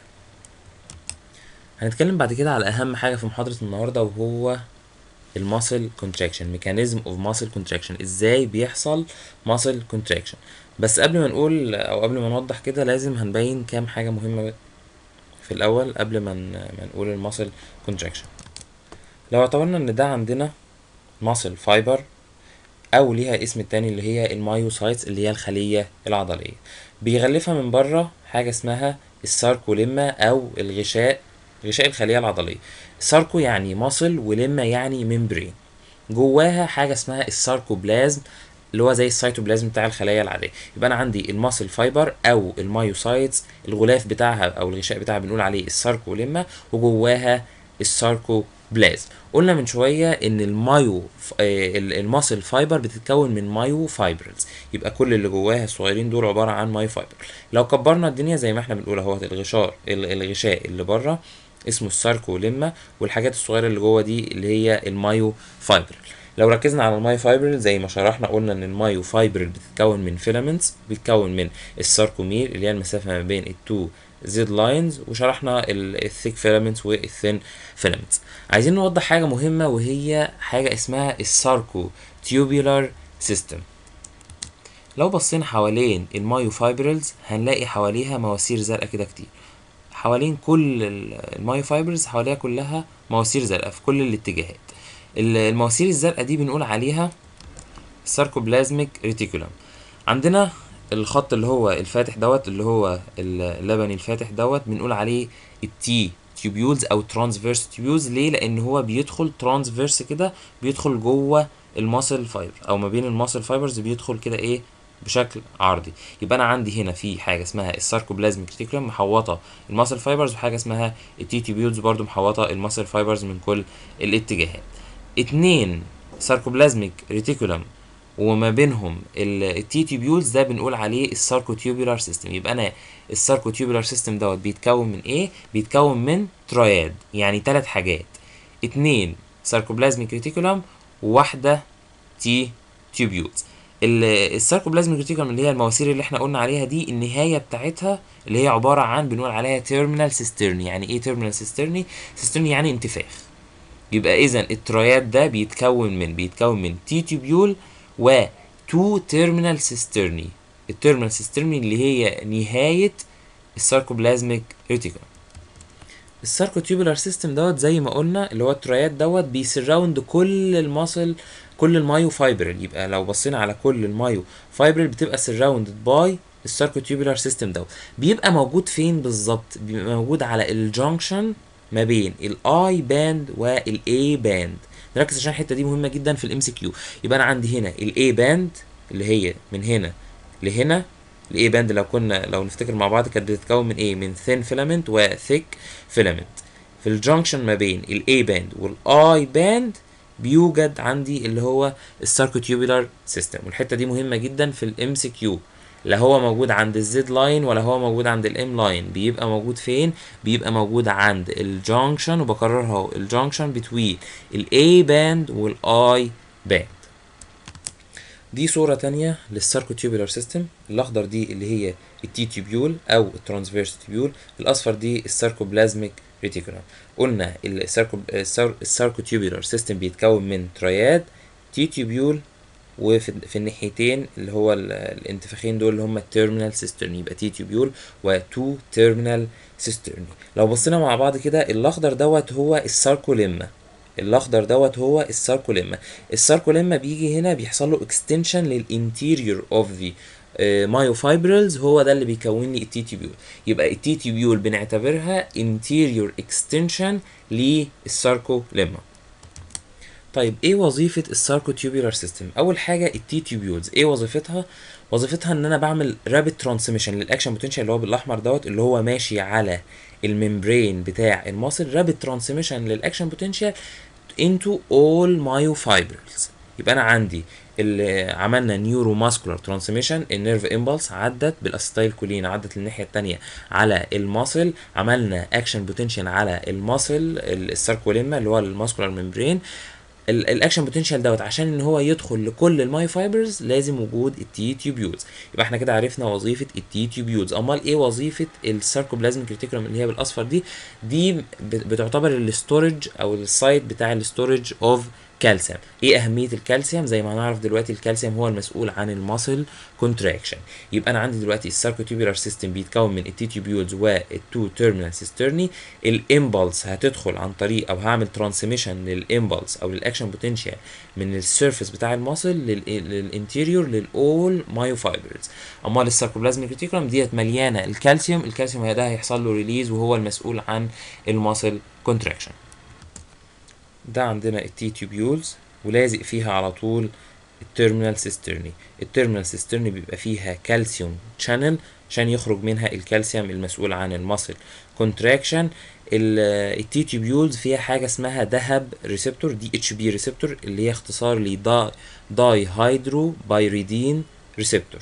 هنتكلم بعد كده على اهم حاجه في محاضره النهارده وهو الماسل كونتراكشن ميكانيزم اوف ماسل كونتراكشن ازاي بيحصل ماسل كونتراكشن بس قبل ما نقول او قبل ما نوضح كده لازم هنبين كام حاجه مهمه في الاول قبل ما ما نقول الماسل كونتراكشن لو اعتبرنا ان ده عندنا ماسل فايبر او ليها اسم التاني اللي هي المايوسايتس اللي هي الخليه العضليه بيغلفها من بره حاجه اسمها الساركوليما او الغشاء غشاء الخليه العضليه الساركو يعني ماسل ولما يعني ممبرين جواها حاجه اسمها الساركوبلازم اللي هو زي السيتوبلازم بتاع الخلايا العاديه يبقى انا عندي الماسل فايبر او المايوسايتس الغلاف بتاعها او الغشاء بتاعها بنقول عليه الساركوليما وجواها الساركو بلازم قلنا من شويه ان المايو الماسل فايبر بتتكون من مايو فايبرز يبقى كل اللي جواها الصغيرين دول عباره عن مايو فايبر لو كبرنا الدنيا زي ما احنا بنقول اهوت الغشاء الغشاء اللي بره اسمه الساركوليما والحاجات الصغيره اللي جوه دي اللي هي المايو فايبر لو ركزنا على المايو فايبر زي ما شرحنا قلنا ان المايو فايبر بتتكون من فيلامنتس بتتكون من الساركومير اللي هي المسافه ما بين التو زد لاينز وشرحنا الثيك فيلامنتس والثين فيلامنتس عايزين نوضح حاجه مهمه وهي حاجه اسمها الساركو تيوبولار سيستم لو بصينا حوالين المايو فايبرلز هنلاقي حواليها مواسير زرقاء كده كتير حوالين كل المايو فايبرز حواليها كلها مواسير زرقاء في كل الاتجاهات المواسير الزرقاء دي بنقول عليها ساركوبلازميك ريتيكولم عندنا الخط اللي هو الفاتح دوت اللي هو اللبني الفاتح دوت بنقول عليه التي تيوبيولز او ترانسفيرس تيوبيولز ليه لان هو بيدخل ترانسفيرس كده بيدخل جوه الماسل فايبر او ما بين الماسل فايبرز بيدخل كده ايه بشكل عرضي يبقى انا عندي هنا في حاجه اسمها الساركوبلازميك ريتيكولم محوطه الماسل فايبرز وحاجه اسمها التيتيبيولز برضو محوطه الماسل فايبرز من كل الاتجاهات اتنين ساركوبلازميك ريتيكولم وما بينهم التيتيبيولز ده بنقول عليه الساركوتيوبولار سيستم يبقى انا الساركوتيوبولار سيستم دوت بيتكون من ايه بيتكون من تراياد يعني ثلاث حاجات اتنين ساركوبلازميك ريتيكولم وواحده تي تيوبيولز الساركوبلازميك ريتيكولم اللي هي المواسير اللي احنا قلنا عليها دي النهايه بتاعتها اللي هي عباره عن بنقول عليها تيرمينال سيسترني يعني ايه تيرمينال سيسترني سيسترني يعني انتفاخ يبقى اذا التراياد ده بيتكون من بيتكون من تي تيوبيول و تو تيرمينال سيسترني التيرمينال سيسترني اللي هي نهايه الساركوبلازميك ريتيكولم الساركوتيوبولار سيستم دوت زي ما قلنا اللي هو الترايات دوت بيسراوند كل الماسل كل المايو فايبرل يبقى لو بصينا على كل المايو فايبرل بتبقى سراوندد باي الساركوتيوبولار سيستم دوت بيبقى موجود فين بالظبط بيبقى موجود على الجانكشن ما بين الاي باند والاي باند نركز عشان الحته دي مهمه جدا في الام سي كيو يبقى انا عندي هنا الاي باند اللي هي من هنا لهنا الاي باند لو كنا لو نفتكر مع بعض كانت بتتكون من ايه من ثين فيلامنت وثيك فيلامنت في الجنكشن ما بين الاي باند والاي باند بيوجد عندي اللي هو الساركوتيوبولار سيستم والحته دي مهمه جدا في الام سي كيو لا هو موجود عند الزد لاين ولا هو موجود عند الام لاين بيبقى موجود فين بيبقى موجود عند الجانكشن وبكررها اهو الجانكشن بتوين الاي باند والاي باند دي صورة تانية للساركوتيوبولار سيستم الأخضر دي اللي هي التي تيبيول أو الترانسفيرس تيبيول الأصفر دي الساركوبلازميك ريتيكولم قلنا الساركوتيوبولار سيستم بيتكون من ترياد تي تيبيول وفي في الناحيتين اللي هو الانتفاخين دول اللي هم التيرمينال سيسترن يبقى تي تيبيول وتو تيرمينال سيسترن لو بصينا مع بعض كده الاخضر دوت هو الساركوليما الاخضر دوت هو الساركوليما الساركوليما بيجي هنا بيحصل له اكستنشن للانتيريور اوف ذا مايوفايبرلز هو ده اللي بيكون لي التي تيبيول يبقى التي تيبيول بنعتبرها انتيريور اكستنشن للساركوليما طيب ايه وظيفة الساركوتيوبولار سيستم؟ أول حاجة التي تيوبيولز ايه وظيفتها؟ وظيفتها ان انا بعمل رابid ترانسميشن للاكشن بوتنشال اللي هو بالاحمر دوت اللي هو ماشي على الممبرين بتاع الماسل رابid ترانسميشن للاكشن بوتنشال into all myofibrils يبقى انا عندي اللي عملنا نيورو ماسكولار ترانسميشن النيرف امبلس عدت بالاستايل كولين عدت للناحيه الثانيه على الماسل عملنا اكشن بوتنشال على الماسل الساركوليما اللي هو الماسكولار ممبرين الاكشن بوتنشال دوت عشان ان هو يدخل لكل الماي فايبرز لازم وجود التي تيوبيولز يبقى احنا كده عرفنا وظيفه التي تيوبيولز امال ايه وظيفه الساركوبلازميك ريتيكولم اللي هي بالاصفر دي دي بتعتبر الاستورج او السايت بتاع الاستورج اوف كالسيوم ايه اهميه الكالسيوم زي ما هنعرف دلوقتي الكالسيوم هو المسؤول عن الماسل كونتراكشن يبقى انا عندي دلوقتي الساركوتيوبولار سيستم بيتكون من التيتيوبيولز والتو تيرمينال سيسترني الامبلس هتدخل عن طريق او هعمل ترانسميشن للامبلس او للاكشن بوتنشال من السيرفيس بتاع الماسل للانتيريور للاول مايوفايبرز امال الساركوبلازميك ريتيكولم ديت مليانه الكالسيوم الكالسيوم ده هيحصل له ريليز وهو المسؤول عن الماسل كونتراكشن ده عندنا التي تيوبيولز ولازق فيها على طول التيرمينال سيسترني التيرمينال سيسترني بيبقى فيها كالسيوم شانل عشان يخرج منها الكالسيوم المسؤول عن الماسل كونتراكشن التي تيوبيولز فيها حاجه اسمها ذهب ريسبتور دي اتش بي ريسبتور اللي هي اختصار لداي داي هيدرو بايريدين ريسبتور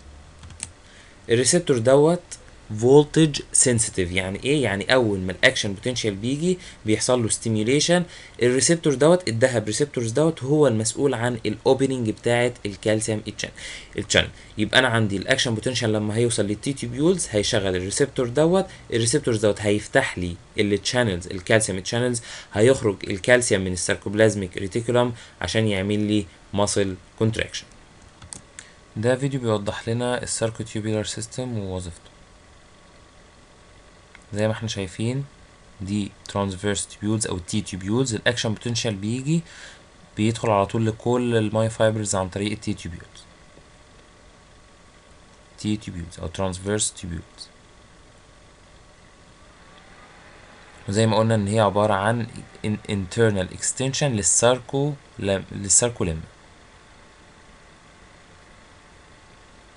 الريسبتور دوت فولتج سنسيتيف يعني ايه يعني اول ما الاكشن بوتنشال بيجي بيحصل له ستيميوليشن الريسبتور دوت الذهب ريسبتورز دوت هو المسؤول عن الاوبننج بتاعه الكالسيوم الشانل يبقى انا عندي الاكشن بوتنشال لما هيوصل للتي تيبيولز هيشغل الريسبتور دوت الريسبتورز دوت هيفتح لي التشانلز الكالسيوم تشانلز هيخرج الكالسيوم من الساركوبلازميك ريتيكولم عشان يعمل لي ماسل كونتراكشن ده فيديو بيوضح لنا الساركوتيوبولار سيستم ووظيفته زي ما احنا شايفين دي ترانسفيرس تيبيولز او تي تيبيولز الاكشن بوتنشال بيجي بيدخل على طول لكل الماي فايبرز عن طريق التي تيبيولز تي تيبيولز او ترانسفيرس تيبيولز وزي ما قلنا ان هي عبارة عن internal extension للساركو للساركوليم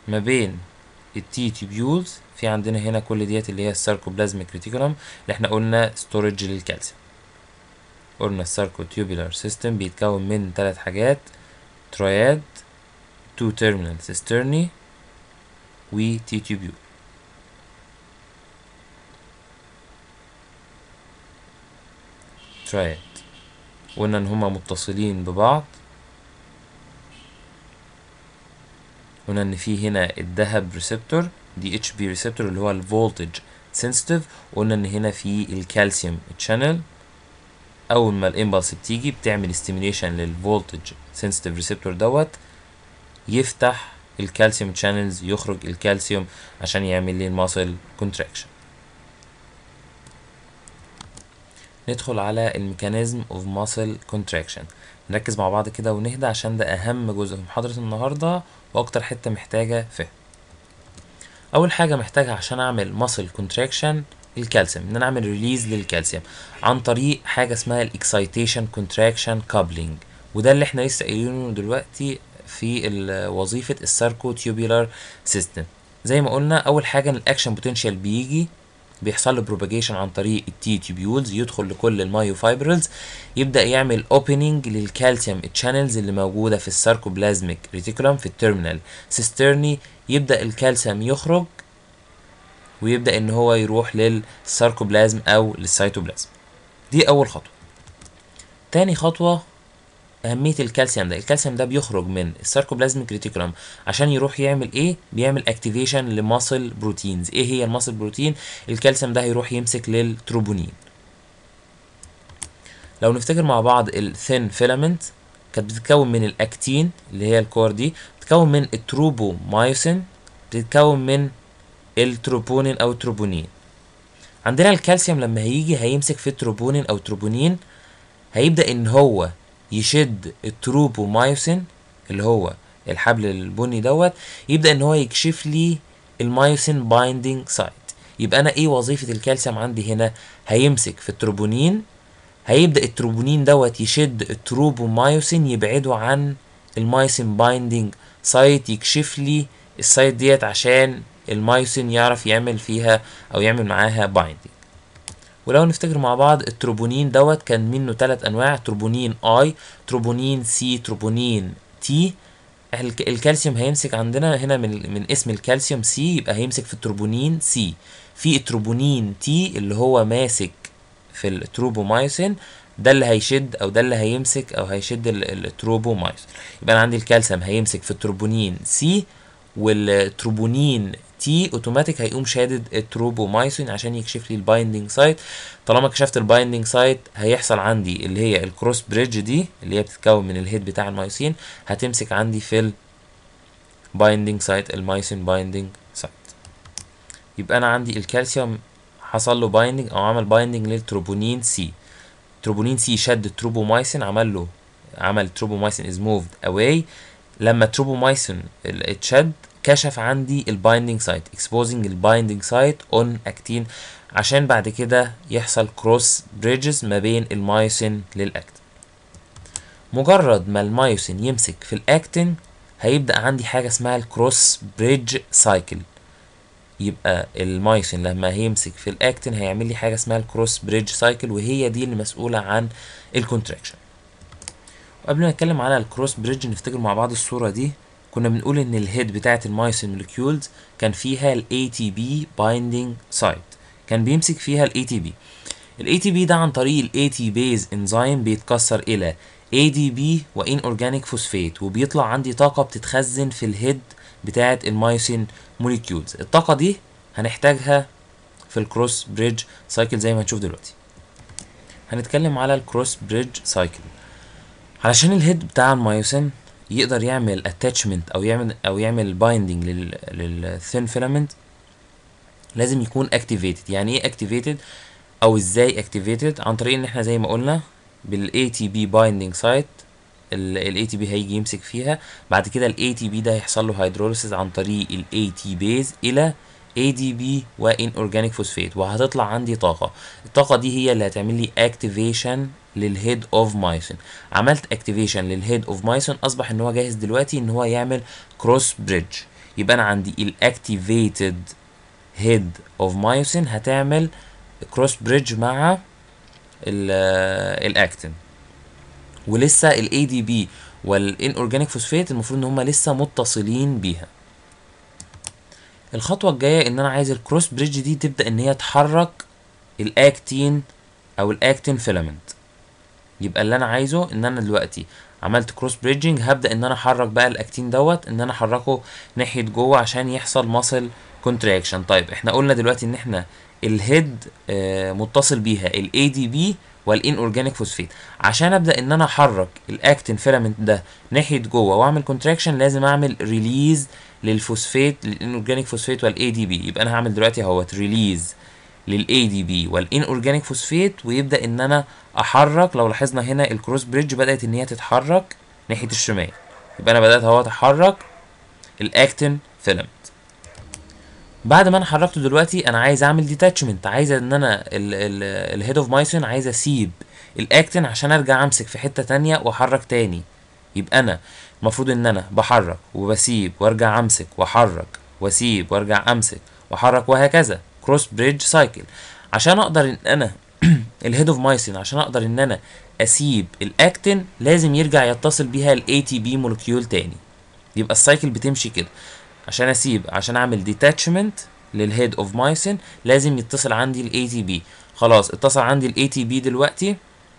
ما بين التي تيبيولز في عندنا هنا كل ديت اللي هي الساركوبلازميك ريتيكولم اللي احنا قلنا ستورج للكالسيوم قلنا الساركوتيوبولار سيستم بيتكون من ثلاث حاجات تراياد تو تيرمينال سيسترني و تي تيبيول تراياد قلنا ان هما متصلين ببعض قلنا ان في هنا الذهب ريسبتور دي اتش بي ريسبتور اللي هو الفولتج سنسيتيف قلنا ان هنا في الكالسيوم تشانل اول ما الامبلس بتيجي بتعمل ستيميليشن للفولتج سنسيتيف ريسبتور دوت يفتح الكالسيوم شانلز يخرج الكالسيوم عشان يعمل لي الماسل كونتراكشن ندخل على الميكانيزم اوف ماسل كونتراكشن نركز مع بعض كده ونهدى عشان ده اهم جزء في محاضرة النهاردة واكتر حتة محتاجة فهم اول حاجة محتاجها عشان اعمل ماسل كونتراكشن الكالسيوم ان انا اعمل ريليز للكالسيوم عن طريق حاجة اسمها الاكسايتيشن كونتراكشن كابلينج وده اللي احنا لسه قايلينه دلوقتي في وظيفة الساركو تيوبولار سيستم زي ما قلنا اول حاجة ان الاكشن بوتنشال بيجي بيحصل له بروباجيشن عن طريق التي تيوبيولز يدخل لكل المايو فايبرلز يبدا يعمل اوبننج للكالسيوم تشانلز اللي موجوده في الساركوبلازميك ريتيكولم في التيرمينال سيسترني يبدا الكالسيوم يخرج ويبدا ان هو يروح للساركوبلازم او للسيتوبلازم دي اول خطوه تاني خطوه أهمية الكالسيوم ده الكالسيوم ده بيخرج من الساركوبلازميك ريتيكولم عشان يروح يعمل إيه بيعمل اكتيفيشن لماسل بروتينز إيه هي الماسل بروتين الكالسيوم ده هيروح يمسك للتروبونين لو نفتكر مع بعض الثين فيلامنت كانت بتتكون من الاكتين اللي هي الكور دي بتتكون من التروبومايوسين بتتكون من التروبونين او التروبونين عندنا الكالسيوم لما هيجي هيمسك في التروبونين او تروبونين هيبدا ان هو يشد التروبومايوسين اللي هو الحبل البني دوت يبدا ان هو يكشف لي المايوسين بايندينج سايت يبقى انا ايه وظيفه الكالسيوم عندي هنا هيمسك في التروبونين هيبدا التروبونين دوت يشد التروبومايوسين يبعده عن المايوسين بايندينج سايت يكشف لي السايت ديت عشان المايوسين يعرف يعمل فيها او يعمل معاها بايندينج ولو نفتكر مع بعض التروبونين دوت كان منه ثلاث انواع تروبونين اي تروبونين سي تروبونين تي الكالسيوم هيمسك عندنا هنا من من اسم الكالسيوم سي يبقى هيمسك في التروبونين سي في التروبونين تي اللي هو ماسك في التروبومايسين ده اللي هيشد او ده اللي هيمسك او هيشد التروبومايسين يبقى انا عندي الكالسيوم هيمسك في التروبونين سي والتروبونين تي اوتوماتيك هيقوم شادد التروبومايسين عشان يكشف لي البايندينج سايت طالما كشفت البايندينج سايت هيحصل عندي اللي هي الكروس بريدج دي اللي هي بتتكون من الهيد بتاع المايسين هتمسك عندي في البايندينج سايت المايسين بايندينج سايت يبقى انا عندي الكالسيوم حصل له بايندينج او عمل بايندينج للتروبونين سي تروبونين سي شد التروبومايسين عمل له عمل تروبومايسين از موفد اواي لما التروبومايسين اتشد كشف عندي البايندينج سايت exposing البايندينج سايت اون اكتين عشان بعد كده يحصل كروس بريدجز ما بين المايوسين للاكتين مجرد ما المايوسين يمسك في الاكتين هيبدا عندي حاجه اسمها الكروس بريدج سايكل يبقى المايوسين لما هيمسك في الاكتين هيعمل لي حاجه اسمها الكروس بريدج سايكل وهي دي اللي مسؤوله عن الكونتراكشن وقبل ما نتكلم على الكروس بريدج نفتكر مع بعض الصوره دي كنا بنقول ان الهيد بتاعه المايوسين مولكيولز كان فيها الاي تي بي بايندينج سايت كان بيمسك فيها الاي تي بي الاي تي بي ده عن طريق الاي تي بيز انزيم بيتكسر الى اي دي بي وان اورجانيك فوسفات وبيطلع عندي طاقه بتتخزن في الهيد بتاعه المايوسين مولكيولز الطاقه دي هنحتاجها في الكروس بريدج سايكل زي ما هنشوف دلوقتي هنتكلم على الكروس بريدج سايكل علشان الهيد بتاع المايوسين يقدر يعمل اتاتشمنت او يعمل او يعمل بايندينج للثين فيلامنت لازم يكون اكتيفيتد يعني ايه اكتيفيتد او ازاي اكتيفيتد عن طريق ان احنا زي ما قلنا بالاي تي بي بايندينج سايت الاي تي بي هيجي يمسك فيها بعد كده الاي تي بي ده هيحصل له هيدروليسيس عن طريق الاي تي بيز الى اي دي بي وان اورجانيك فوسفات وهتطلع عندي طاقه الطاقه دي هي اللي هتعمل لي اكتيفيشن للهيد اوف مايسين عملت اكتيفيشن للهيد اوف مايسين اصبح ان هو جاهز دلوقتي ان هو يعمل كروس بريدج يبقى انا عندي الاكتيفيتد هيد اوف مايوسين هتعمل كروس بريدج مع الاكتين ولسه الاي دي بي والان اورجانيك فوسفات المفروض ان هما لسه متصلين بيها الخطوه الجايه ان انا عايز الكروس بريدج دي تبدا ان هي تحرك الاكتين او الاكتين فيلامنت يبقى اللي انا عايزه ان انا دلوقتي عملت كروس بريدجنج هبدا ان انا احرك بقى الاكتين دوت ان انا احركه ناحيه جوه عشان يحصل ماسل كونتراكشن طيب احنا قلنا دلوقتي ان احنا الهيد آه متصل بيها الاي دي بي والان اورجانيك فوسفيت عشان ابدا ان انا احرك الاكتين فيلامنت ده ناحيه جوه واعمل كونتراكشن لازم اعمل ريليز للفوسفيت للان اورجانيك فوسفيت والاي دي بي يبقى انا هعمل دلوقتي اهوت ريليز للاي دي بي والان اورجانيك فوسفيت ويبدا ان انا احرك لو لاحظنا هنا الكروس بريدج بدات ان هي تتحرك ناحيه الشمال يبقى انا بدات اهو اتحرك الاكتين فيلامنت بعد ما انا حركته دلوقتي انا عايز اعمل ديتاتشمنت عايز ان انا الهيد اوف مايسون عايز اسيب الاكتين عشان ارجع امسك في حته تانية واحرك تاني يبقى انا المفروض ان انا بحرك وبسيب وارجع امسك واحرك واسيب وارجع امسك واحرك وهكذا كروس بريدج سايكل عشان اقدر ان انا الهيد اوف مايسين عشان اقدر ان انا اسيب الاكتين لازم يرجع يتصل بيها الاي تي بي مولكيول تاني يبقى السايكل بتمشي كده عشان اسيب عشان اعمل ديتاتشمنت للهيد اوف مايسين لازم يتصل عندي الاي تي بي خلاص اتصل عندي الاي تي بي دلوقتي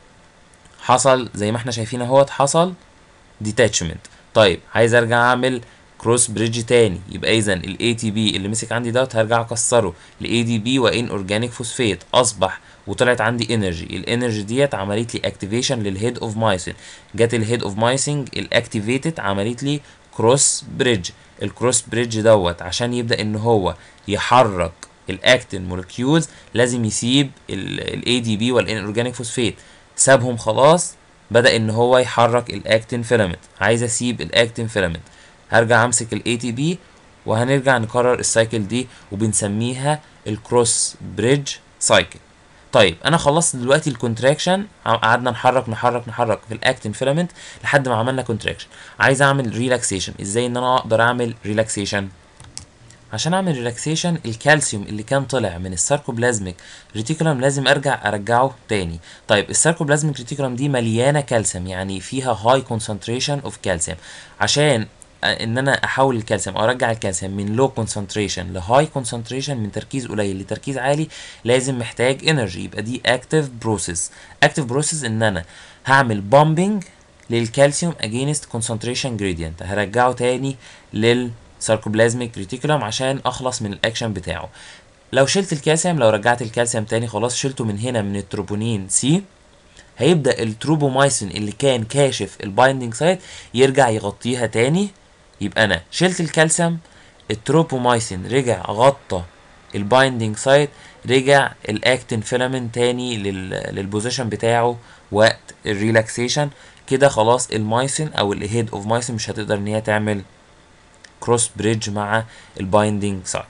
حصل زي ما احنا شايفين اهوت حصل ديتاتشمنت طيب عايز ارجع اعمل كروس بريدج تاني يبقى اذا الاي تي بي اللي مسك عندي دوت هرجع اكسره لاي دي بي وان اورجانيك فوسفيت اصبح وطلعت عندي انرجي الانرجي ديت عملت لي اكتيفيشن للهيد اوف مايسين جت الهيد اوف مايسين الاكتيفيتد عملت لي كروس بريدج الكروس بريدج دوت عشان يبدا ان هو يحرك الاكتين مولكيولز لازم يسيب الاي دي بي والان اورجانيك فوسفيت سابهم خلاص بدا ان هو يحرك الاكتين فيلامنت عايز اسيب الاكتين فيلامنت هرجع امسك الاي تي بي وهنرجع نكرر السايكل دي وبنسميها الكروس بريدج سايكل طيب انا خلصت دلوقتي الكونتراكشن قعدنا نحرك نحرك نحرك في الاكتين فيلامنت لحد ما عملنا كونتراكشن عايز اعمل ريلاكسيشن ازاي ان انا اقدر اعمل ريلاكسيشن عشان اعمل ريلاكسيشن الكالسيوم اللي كان طلع من الساركوبلازميك ريتيكولم لازم ارجع ارجعه تاني طيب الساركوبلازميك ريتيكولم دي مليانه كالسيوم يعني فيها هاي كونسنتريشن اوف كالسيوم عشان ان انا احول الكالسيوم او ارجع الكالسيوم من لو كونسنتريشن لهاي كونسنتريشن من تركيز قليل لتركيز عالي لازم محتاج انرجي يبقى دي اكتيف بروسيس اكتيف بروسيس ان انا هعمل بامبنج للكالسيوم اجينست كونسنتريشن جريدينت هرجعه تاني للساركوبلازميك ريتيكولم عشان اخلص من الاكشن بتاعه لو شلت الكالسيوم لو رجعت الكالسيوم تاني خلاص شلته من هنا من التروبونين سي هيبدا التروبومايسين اللي كان كاشف البايندنج سايت يرجع يغطيها تاني يبقى انا شلت الكالسيوم التروبومايسين رجع غطى البايندنج سايت رجع الاكتين فيلامنت تاني للبوزيشن بتاعه وقت الريلاكسيشن كده خلاص المايسين او الهيد اوف مايسين مش هتقدر ان هي تعمل كروس بريدج مع البايندنج سايت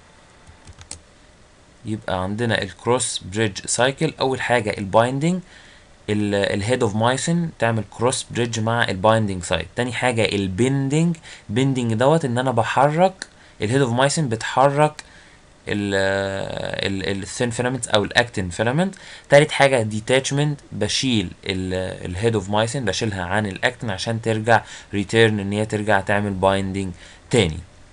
يبقى عندنا الكروس بريدج سايكل اول حاجه البايندنج الهيد اوف مايسين تعمل كروس بريدج مع البايندنج سايت تاني حاجه البندنج بندنج دوت ان انا بحرك الهيد اوف مايسين بتحرك الثين فيلامنت او الاكتين فيلامنت تالت حاجه ديتاتشمنت بشيل الهيد اوف مايسين بشيلها عن الاكتين عشان ترجع ريتيرن ان هي ترجع تعمل بايندنج تاني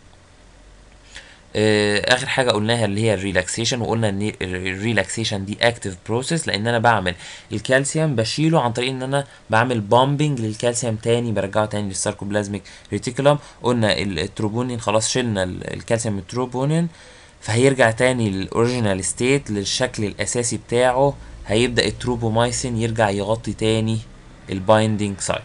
اخر حاجه قلناها اللي هي الريلاكسيشن وقلنا ان الريلاكسيشن دي اكتيف بروسيس لان انا بعمل الكالسيوم بشيله عن طريق ان انا بعمل بامبنج للكالسيوم تاني برجعه تاني للساركوبلازميك ريتيكولم قلنا التروبونين خلاص شلنا الكالسيوم من التروبونين فهيرجع تاني للاوريجينال ستيت للشكل الاساسي بتاعه هيبدا التروبومايسين يرجع يغطي تاني البايندنج سايت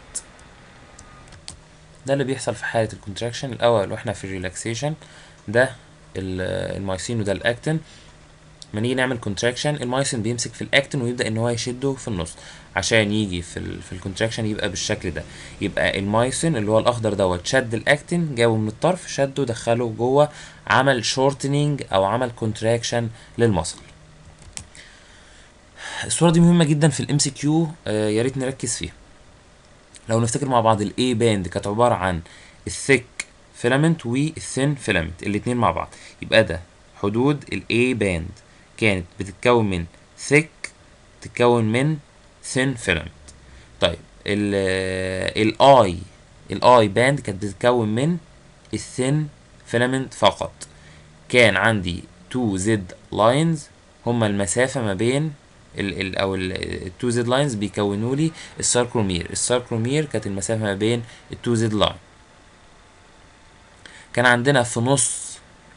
ده اللي بيحصل في حاله الكونتراكشن الاول واحنا في الريلاكسيشن ده المايسين وده الاكتين لما نيجي نعمل كونتراكشن المايسين بيمسك في الاكتين ويبدا ان هو يشده في النص عشان يجي في ال في الكونتراكشن يبقى بالشكل ده يبقى المايسين اللي هو الاخضر دوت شد الاكتين جابه من الطرف شده دخله جوه عمل شورتنينج او عمل كونتراكشن للمصل الصوره دي مهمه جدا في الام سي كيو يا ريت نركز فيها لو نفتكر مع بعض الاي باند كانت عباره عن الثيك فيلامنت والثين فيلامنت الاتنين مع بعض يبقى ده حدود الاي باند كانت بتتكون من thick تتكون من thin filament طيب الاي الاي باند كانت بتتكون من الثين فيلامنت فقط كان عندي 2 زد لاينز هما المسافة ما بين ال ال او التو زد لاينز بيكونوا لي الساركرومير الساركرومير كانت المسافة ما بين التو زد لاين كان عندنا في نص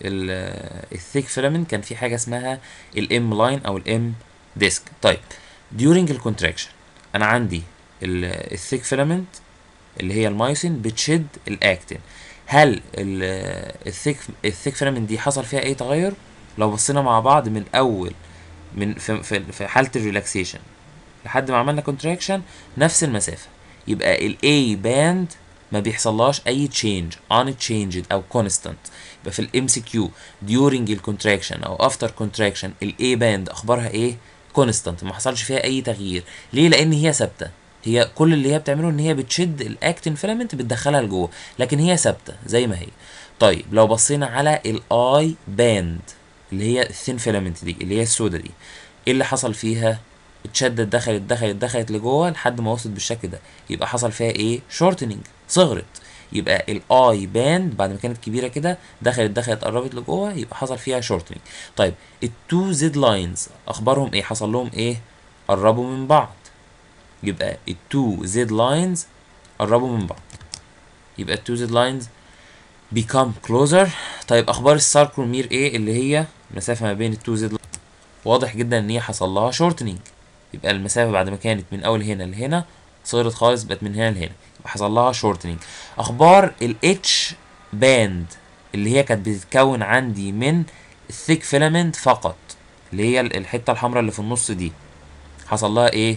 الثيك فيلامنت كان في حاجة اسمها الام لاين او الام ديسك طيب during الكونتراكشن انا عندي الثيك فيلامنت اللي هي المايسين بتشد الاكتين هل الثيك الثيك فيلامنت دي حصل فيها اي تغير لو بصينا مع بعض من اول من في في, في حاله الريلاكسيشن لحد ما عملنا كونتراكشن نفس المسافه يبقى الاي باند ما بيحصلهاش اي تشينج unchanged او constant يبقى في الام سي كيو during الكونتراكشن او after contraction الاي باند اخبارها ايه كونستانت ما حصلش فيها اي تغيير ليه لان هي ثابته هي كل اللي هي بتعمله ان هي بتشد الاكتين فيلامنت بتدخلها لجوه لكن هي ثابته زي ما هي طيب لو بصينا على الاي باند اللي هي الثين فيلامنت دي اللي هي السودا دي ايه اللي حصل فيها اتشدت دخلت دخلت دخلت لجوه لحد ما وصلت بالشكل ده يبقى حصل فيها ايه شورتنج صغرت يبقى الاي باند بعد ما كانت كبيره كده دخلت دخلت قربت لجوه يبقى حصل فيها شورتنج طيب التو زد لاينز اخبارهم ايه حصل لهم ايه قربوا من بعض يبقى التو زد لاينز قربوا من بعض يبقى التو زد لاينز become closer طيب اخبار الساركرومير ايه اللي هي المسافه ما بين التو زد واضح جدا ان هي حصل لها شورتنينج يبقى المسافه بعد ما كانت من اول هنا لهنا صغرت خالص بقت من هنا لهنا يبقى حصل لها شورتنينج اخبار الاتش باند اللي هي كانت بتتكون عندي من الثيك فيلامنت فقط اللي هي الحته الحمراء اللي في النص دي حصل لها ايه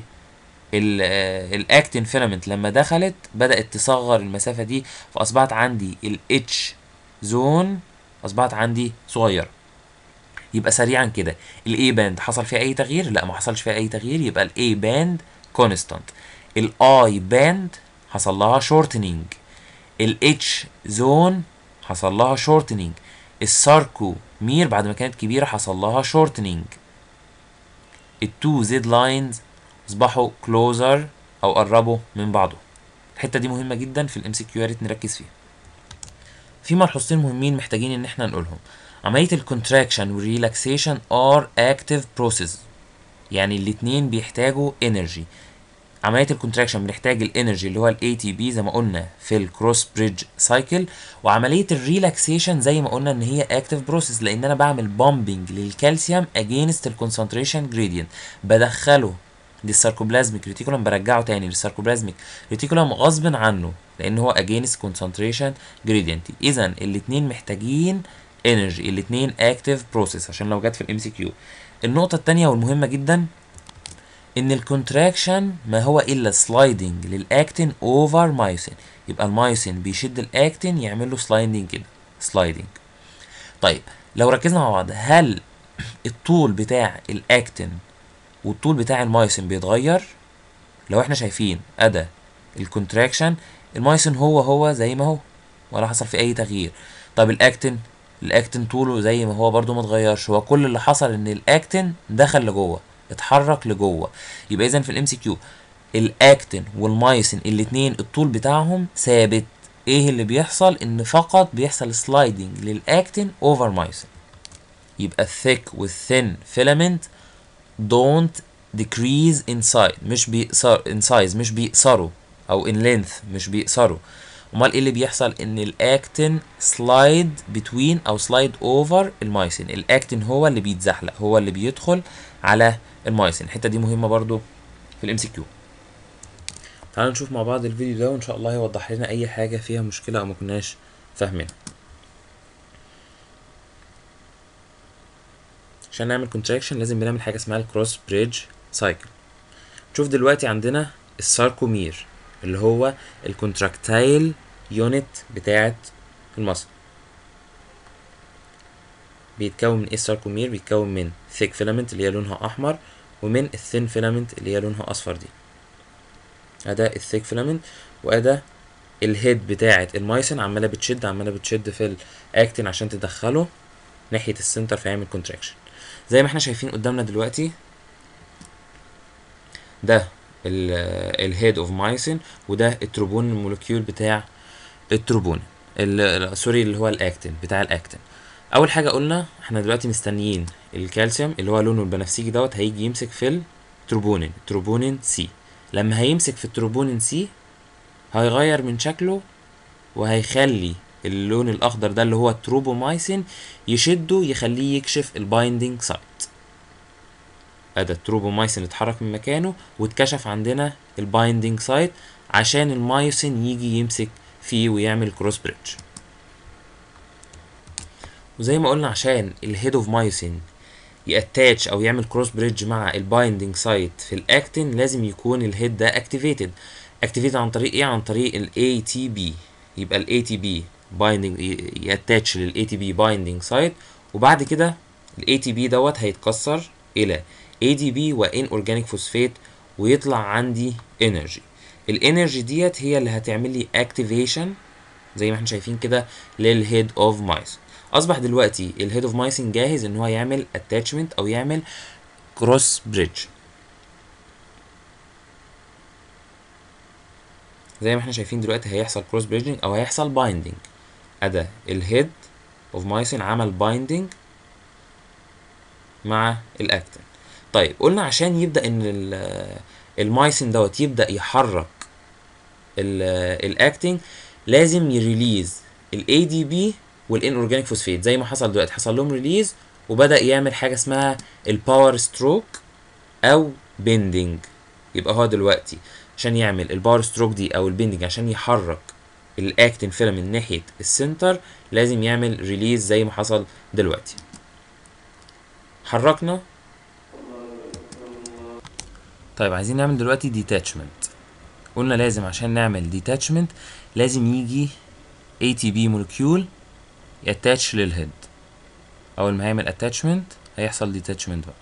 الاكتين فيلامنت لما دخلت بدات تصغر المسافه دي فاصبحت عندي الاتش زون اصبحت عندي صغيره يبقى سريعا كده الاي باند حصل فيها اي تغيير لا ما حصلش فيها اي تغيير يبقى الاي باند كونستانت الاي باند حصل لها شورتنينج الاتش زون حصل لها شورتنينج الساركو مير بعد ما كانت كبيره حصل لها شورتنينج التو زد لاينز اصبحوا كلوزر او قربوا من بعضه الحته دي مهمه جدا في الام سي كيو يا ريت نركز فيها في ملحوظتين مهمين محتاجين ان احنا نقولهم عمليه الكونتراكشن والريلاكسيشن ار اكتيف بروسيس يعني الاتنين بيحتاجوا انرجي عمليه الكونتراكشن بنحتاج الانرجي اللي هو الاي تي بي زي ما قلنا في الكروس بريدج سايكل وعمليه الريلاكسيشن زي ما قلنا ان هي اكتيف بروسيس لان انا بعمل بومبنج للكالسيوم اجينست الكونسنتريشن جريدينت بدخله للساركوبلازميك ريتيكولم برجعه تاني للساركوبلازميك ريتيكولم غصب عنه لان هو اجينست كونسنتريشن جريدينت اذا الاثنين محتاجين انرجي الاثنين اكتيف بروسيس عشان لو جت في الام سي كيو النقطه الثانيه والمهمه جدا ان الكونتراكشن ما هو الا سلايدنج للاكتين اوفر مايوسين يبقى المايوسين بيشد الاكتين يعمل له سلايدنج كده سلايدنج طيب لو ركزنا مع بعض هل الطول بتاع الاكتين والطول بتاع المايوسين بيتغير لو احنا شايفين ادى الكونتراكشن المايوسين هو هو زي ما هو ولا حصل فيه اي تغيير طب الاكتين الاكتين طوله زي ما هو برضو ما اتغيرش هو كل اللي حصل ان الاكتين دخل لجوه اتحرك لجوه يبقى اذا في الام سي كيو الاكتين والمايسين الاتنين الطول بتاعهم ثابت ايه اللي بيحصل ان فقط بيحصل سلايدنج للاكتين اوفر مايسين يبقى الثيك والثين فيلامنت don't decrease in size مش بيقصر in size مش بيقصروا او in length مش بيقصروا امال ايه اللي بيحصل ان الاكتين سلايد بتوين او سلايد اوفر المايسين الاكتين هو اللي بيتزحلق هو اللي بيدخل على المايسين الحته دي مهمه برضو في الام سي كيو تعالوا نشوف مع بعض الفيديو ده وان شاء الله يوضح لنا اي حاجه فيها مشكله او ما كناش فاهمينها عشان نعمل كونتراكشن لازم بنعمل حاجه اسمها الكروس بريدج سايكل شوف دلوقتي عندنا الساركومير اللي هو الكونتراكتايل يونت بتاعه المصل بيتكون من ايه الساركومير بيتكون من ثيك فيلامنت اللي هي لونها احمر ومن الثين فيلامنت اللي هي لونها اصفر دي ادا الثيك فيلامنت وادا الهيد بتاعه المايسين عماله بتشد عماله بتشد في الاكتين عشان تدخله ناحيه السنتر فيعمل كونتراكشن زي ما احنا شايفين قدامنا دلوقتي ده الهيد اوف مايسين وده التروبون المولكيول بتاع التروبون ال- سوري اللي هو الاكتين بتاع الاكتين اول حاجه قلنا احنا دلوقتي مستنيين الكالسيوم اللي هو لونه البنفسجي دوت هيجي يمسك في التروبونين تروبونين سي لما هيمسك في التروبونين سي هيغير من شكله وهيخلي اللون الاخضر ده اللي هو التروبومايسين يشده يخليه يكشف البايندينج سايت ادي التروبومايسين اتحرك من مكانه واتكشف عندنا البايندينج سايت عشان المايسين يجي يمسك فيه ويعمل كروس بريدج وزي ما قلنا عشان الهيد اوف مايسين ياتاتش او يعمل كروس بريدج مع البايندينج سايت في الاكتين لازم يكون الهيد ده اكتيفيتد اكتيفيتد عن طريق ايه عن طريق الاي تي بي يبقى الاي تي بي بايندينج ياتاتش للاي تي بي بايندينج سايت وبعد كده الاي تي بي دوت هيتكسر الى اي دي بي وان اورجانيك فوسفات ويطلع عندي انرجي الانرجي ديت هي اللي هتعمل لي اكتيفيشن زي ما احنا شايفين كده للهيد اوف مايس اصبح دلوقتي الهيد اوف مايسين جاهز ان هو يعمل اتاتشمنت او يعمل كروس بريدج زي ما احنا شايفين دلوقتي هيحصل كروس بريدجنج او هيحصل بايندينج ادا الهيد اوف مايسين عمل بايندينج مع الاكتين طيب قلنا عشان يبدا ان ال- المايسين دوت يبدا يحرك الاكتنج لازم يريليز الاي دي بي والان اورجانيك فوسفيت زي ما حصل دلوقتي حصل لهم ريليز وبدا يعمل حاجه اسمها الباور ستروك او بيندنج يبقى هو دلوقتي عشان يعمل الباور ستروك دي او البيندنج عشان يحرك الاكتين فيلم من ناحيه السنتر لازم يعمل ريليز زي ما حصل دلوقتي حركنا طيب عايزين نعمل دلوقتي ديتاتشمنت قلنا لازم عشان نعمل ديتاتشمنت لازم يجي اي تي بي مولكيول ياتاتش للهيد اول ما هيعمل اتاتشمنت هيحصل ديتاتشمنت بقى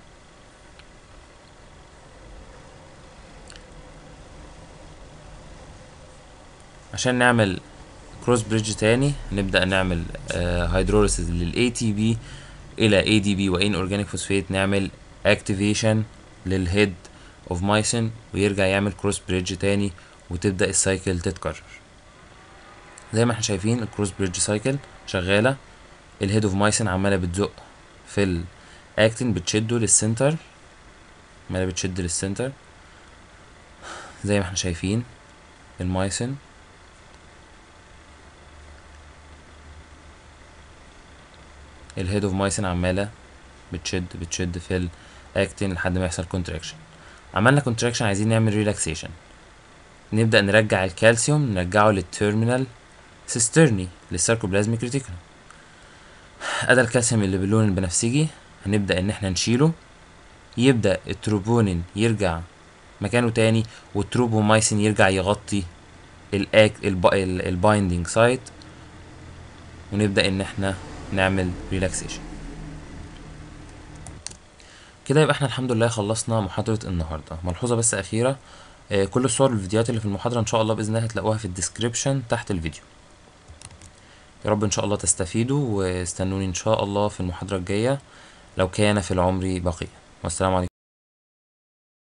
عشان نعمل كروس بريدج تاني نبدأ نعمل هيدروليسيس للاي تي بي الى اي دي بي وان اورجانيك فوسفيت نعمل اكتيفيشن للهيد اوف مايسين ويرجع يعمل كروس بريدج تاني وتبدأ السايكل تتكرر زي ما احنا شايفين الكروس بريدج سايكل شغالة الهيد اوف مايسين عمالة بتزق في الاكتين بتشده للسنتر عمالة بتشد للسنتر زي ما احنا شايفين المايسين الهيد اوف مايسين عمالة بتشد بتشد في الاكتين لحد ما يحصل كونتراكشن عملنا كونتراكشن عايزين نعمل ريلاكسيشن نبدأ نرجع الكالسيوم نرجعه للتيرمينال سيسترني للسيركوبلازميك ريتيكولوم ادي الكالسيوم اللي باللون البنفسجي هنبدأ ان احنا نشيله يبدأ التروبونين يرجع مكانه تاني والتروبومايسين يرجع يغطي الاك البايندينج سايت ونبدأ ان احنا نعمل ريلاكسيشن كده يبقى احنا الحمد لله خلصنا محاضرة النهاردة ملحوظة بس أخيرة آه، كل الصور والفيديوهات اللي في المحاضرة إن شاء الله بإذن الله هتلاقوها في الديسكريبشن تحت الفيديو يا رب إن شاء الله تستفيدوا واستنوني إن شاء الله في المحاضرة الجاية لو كان في العمر بقية والسلام عليكم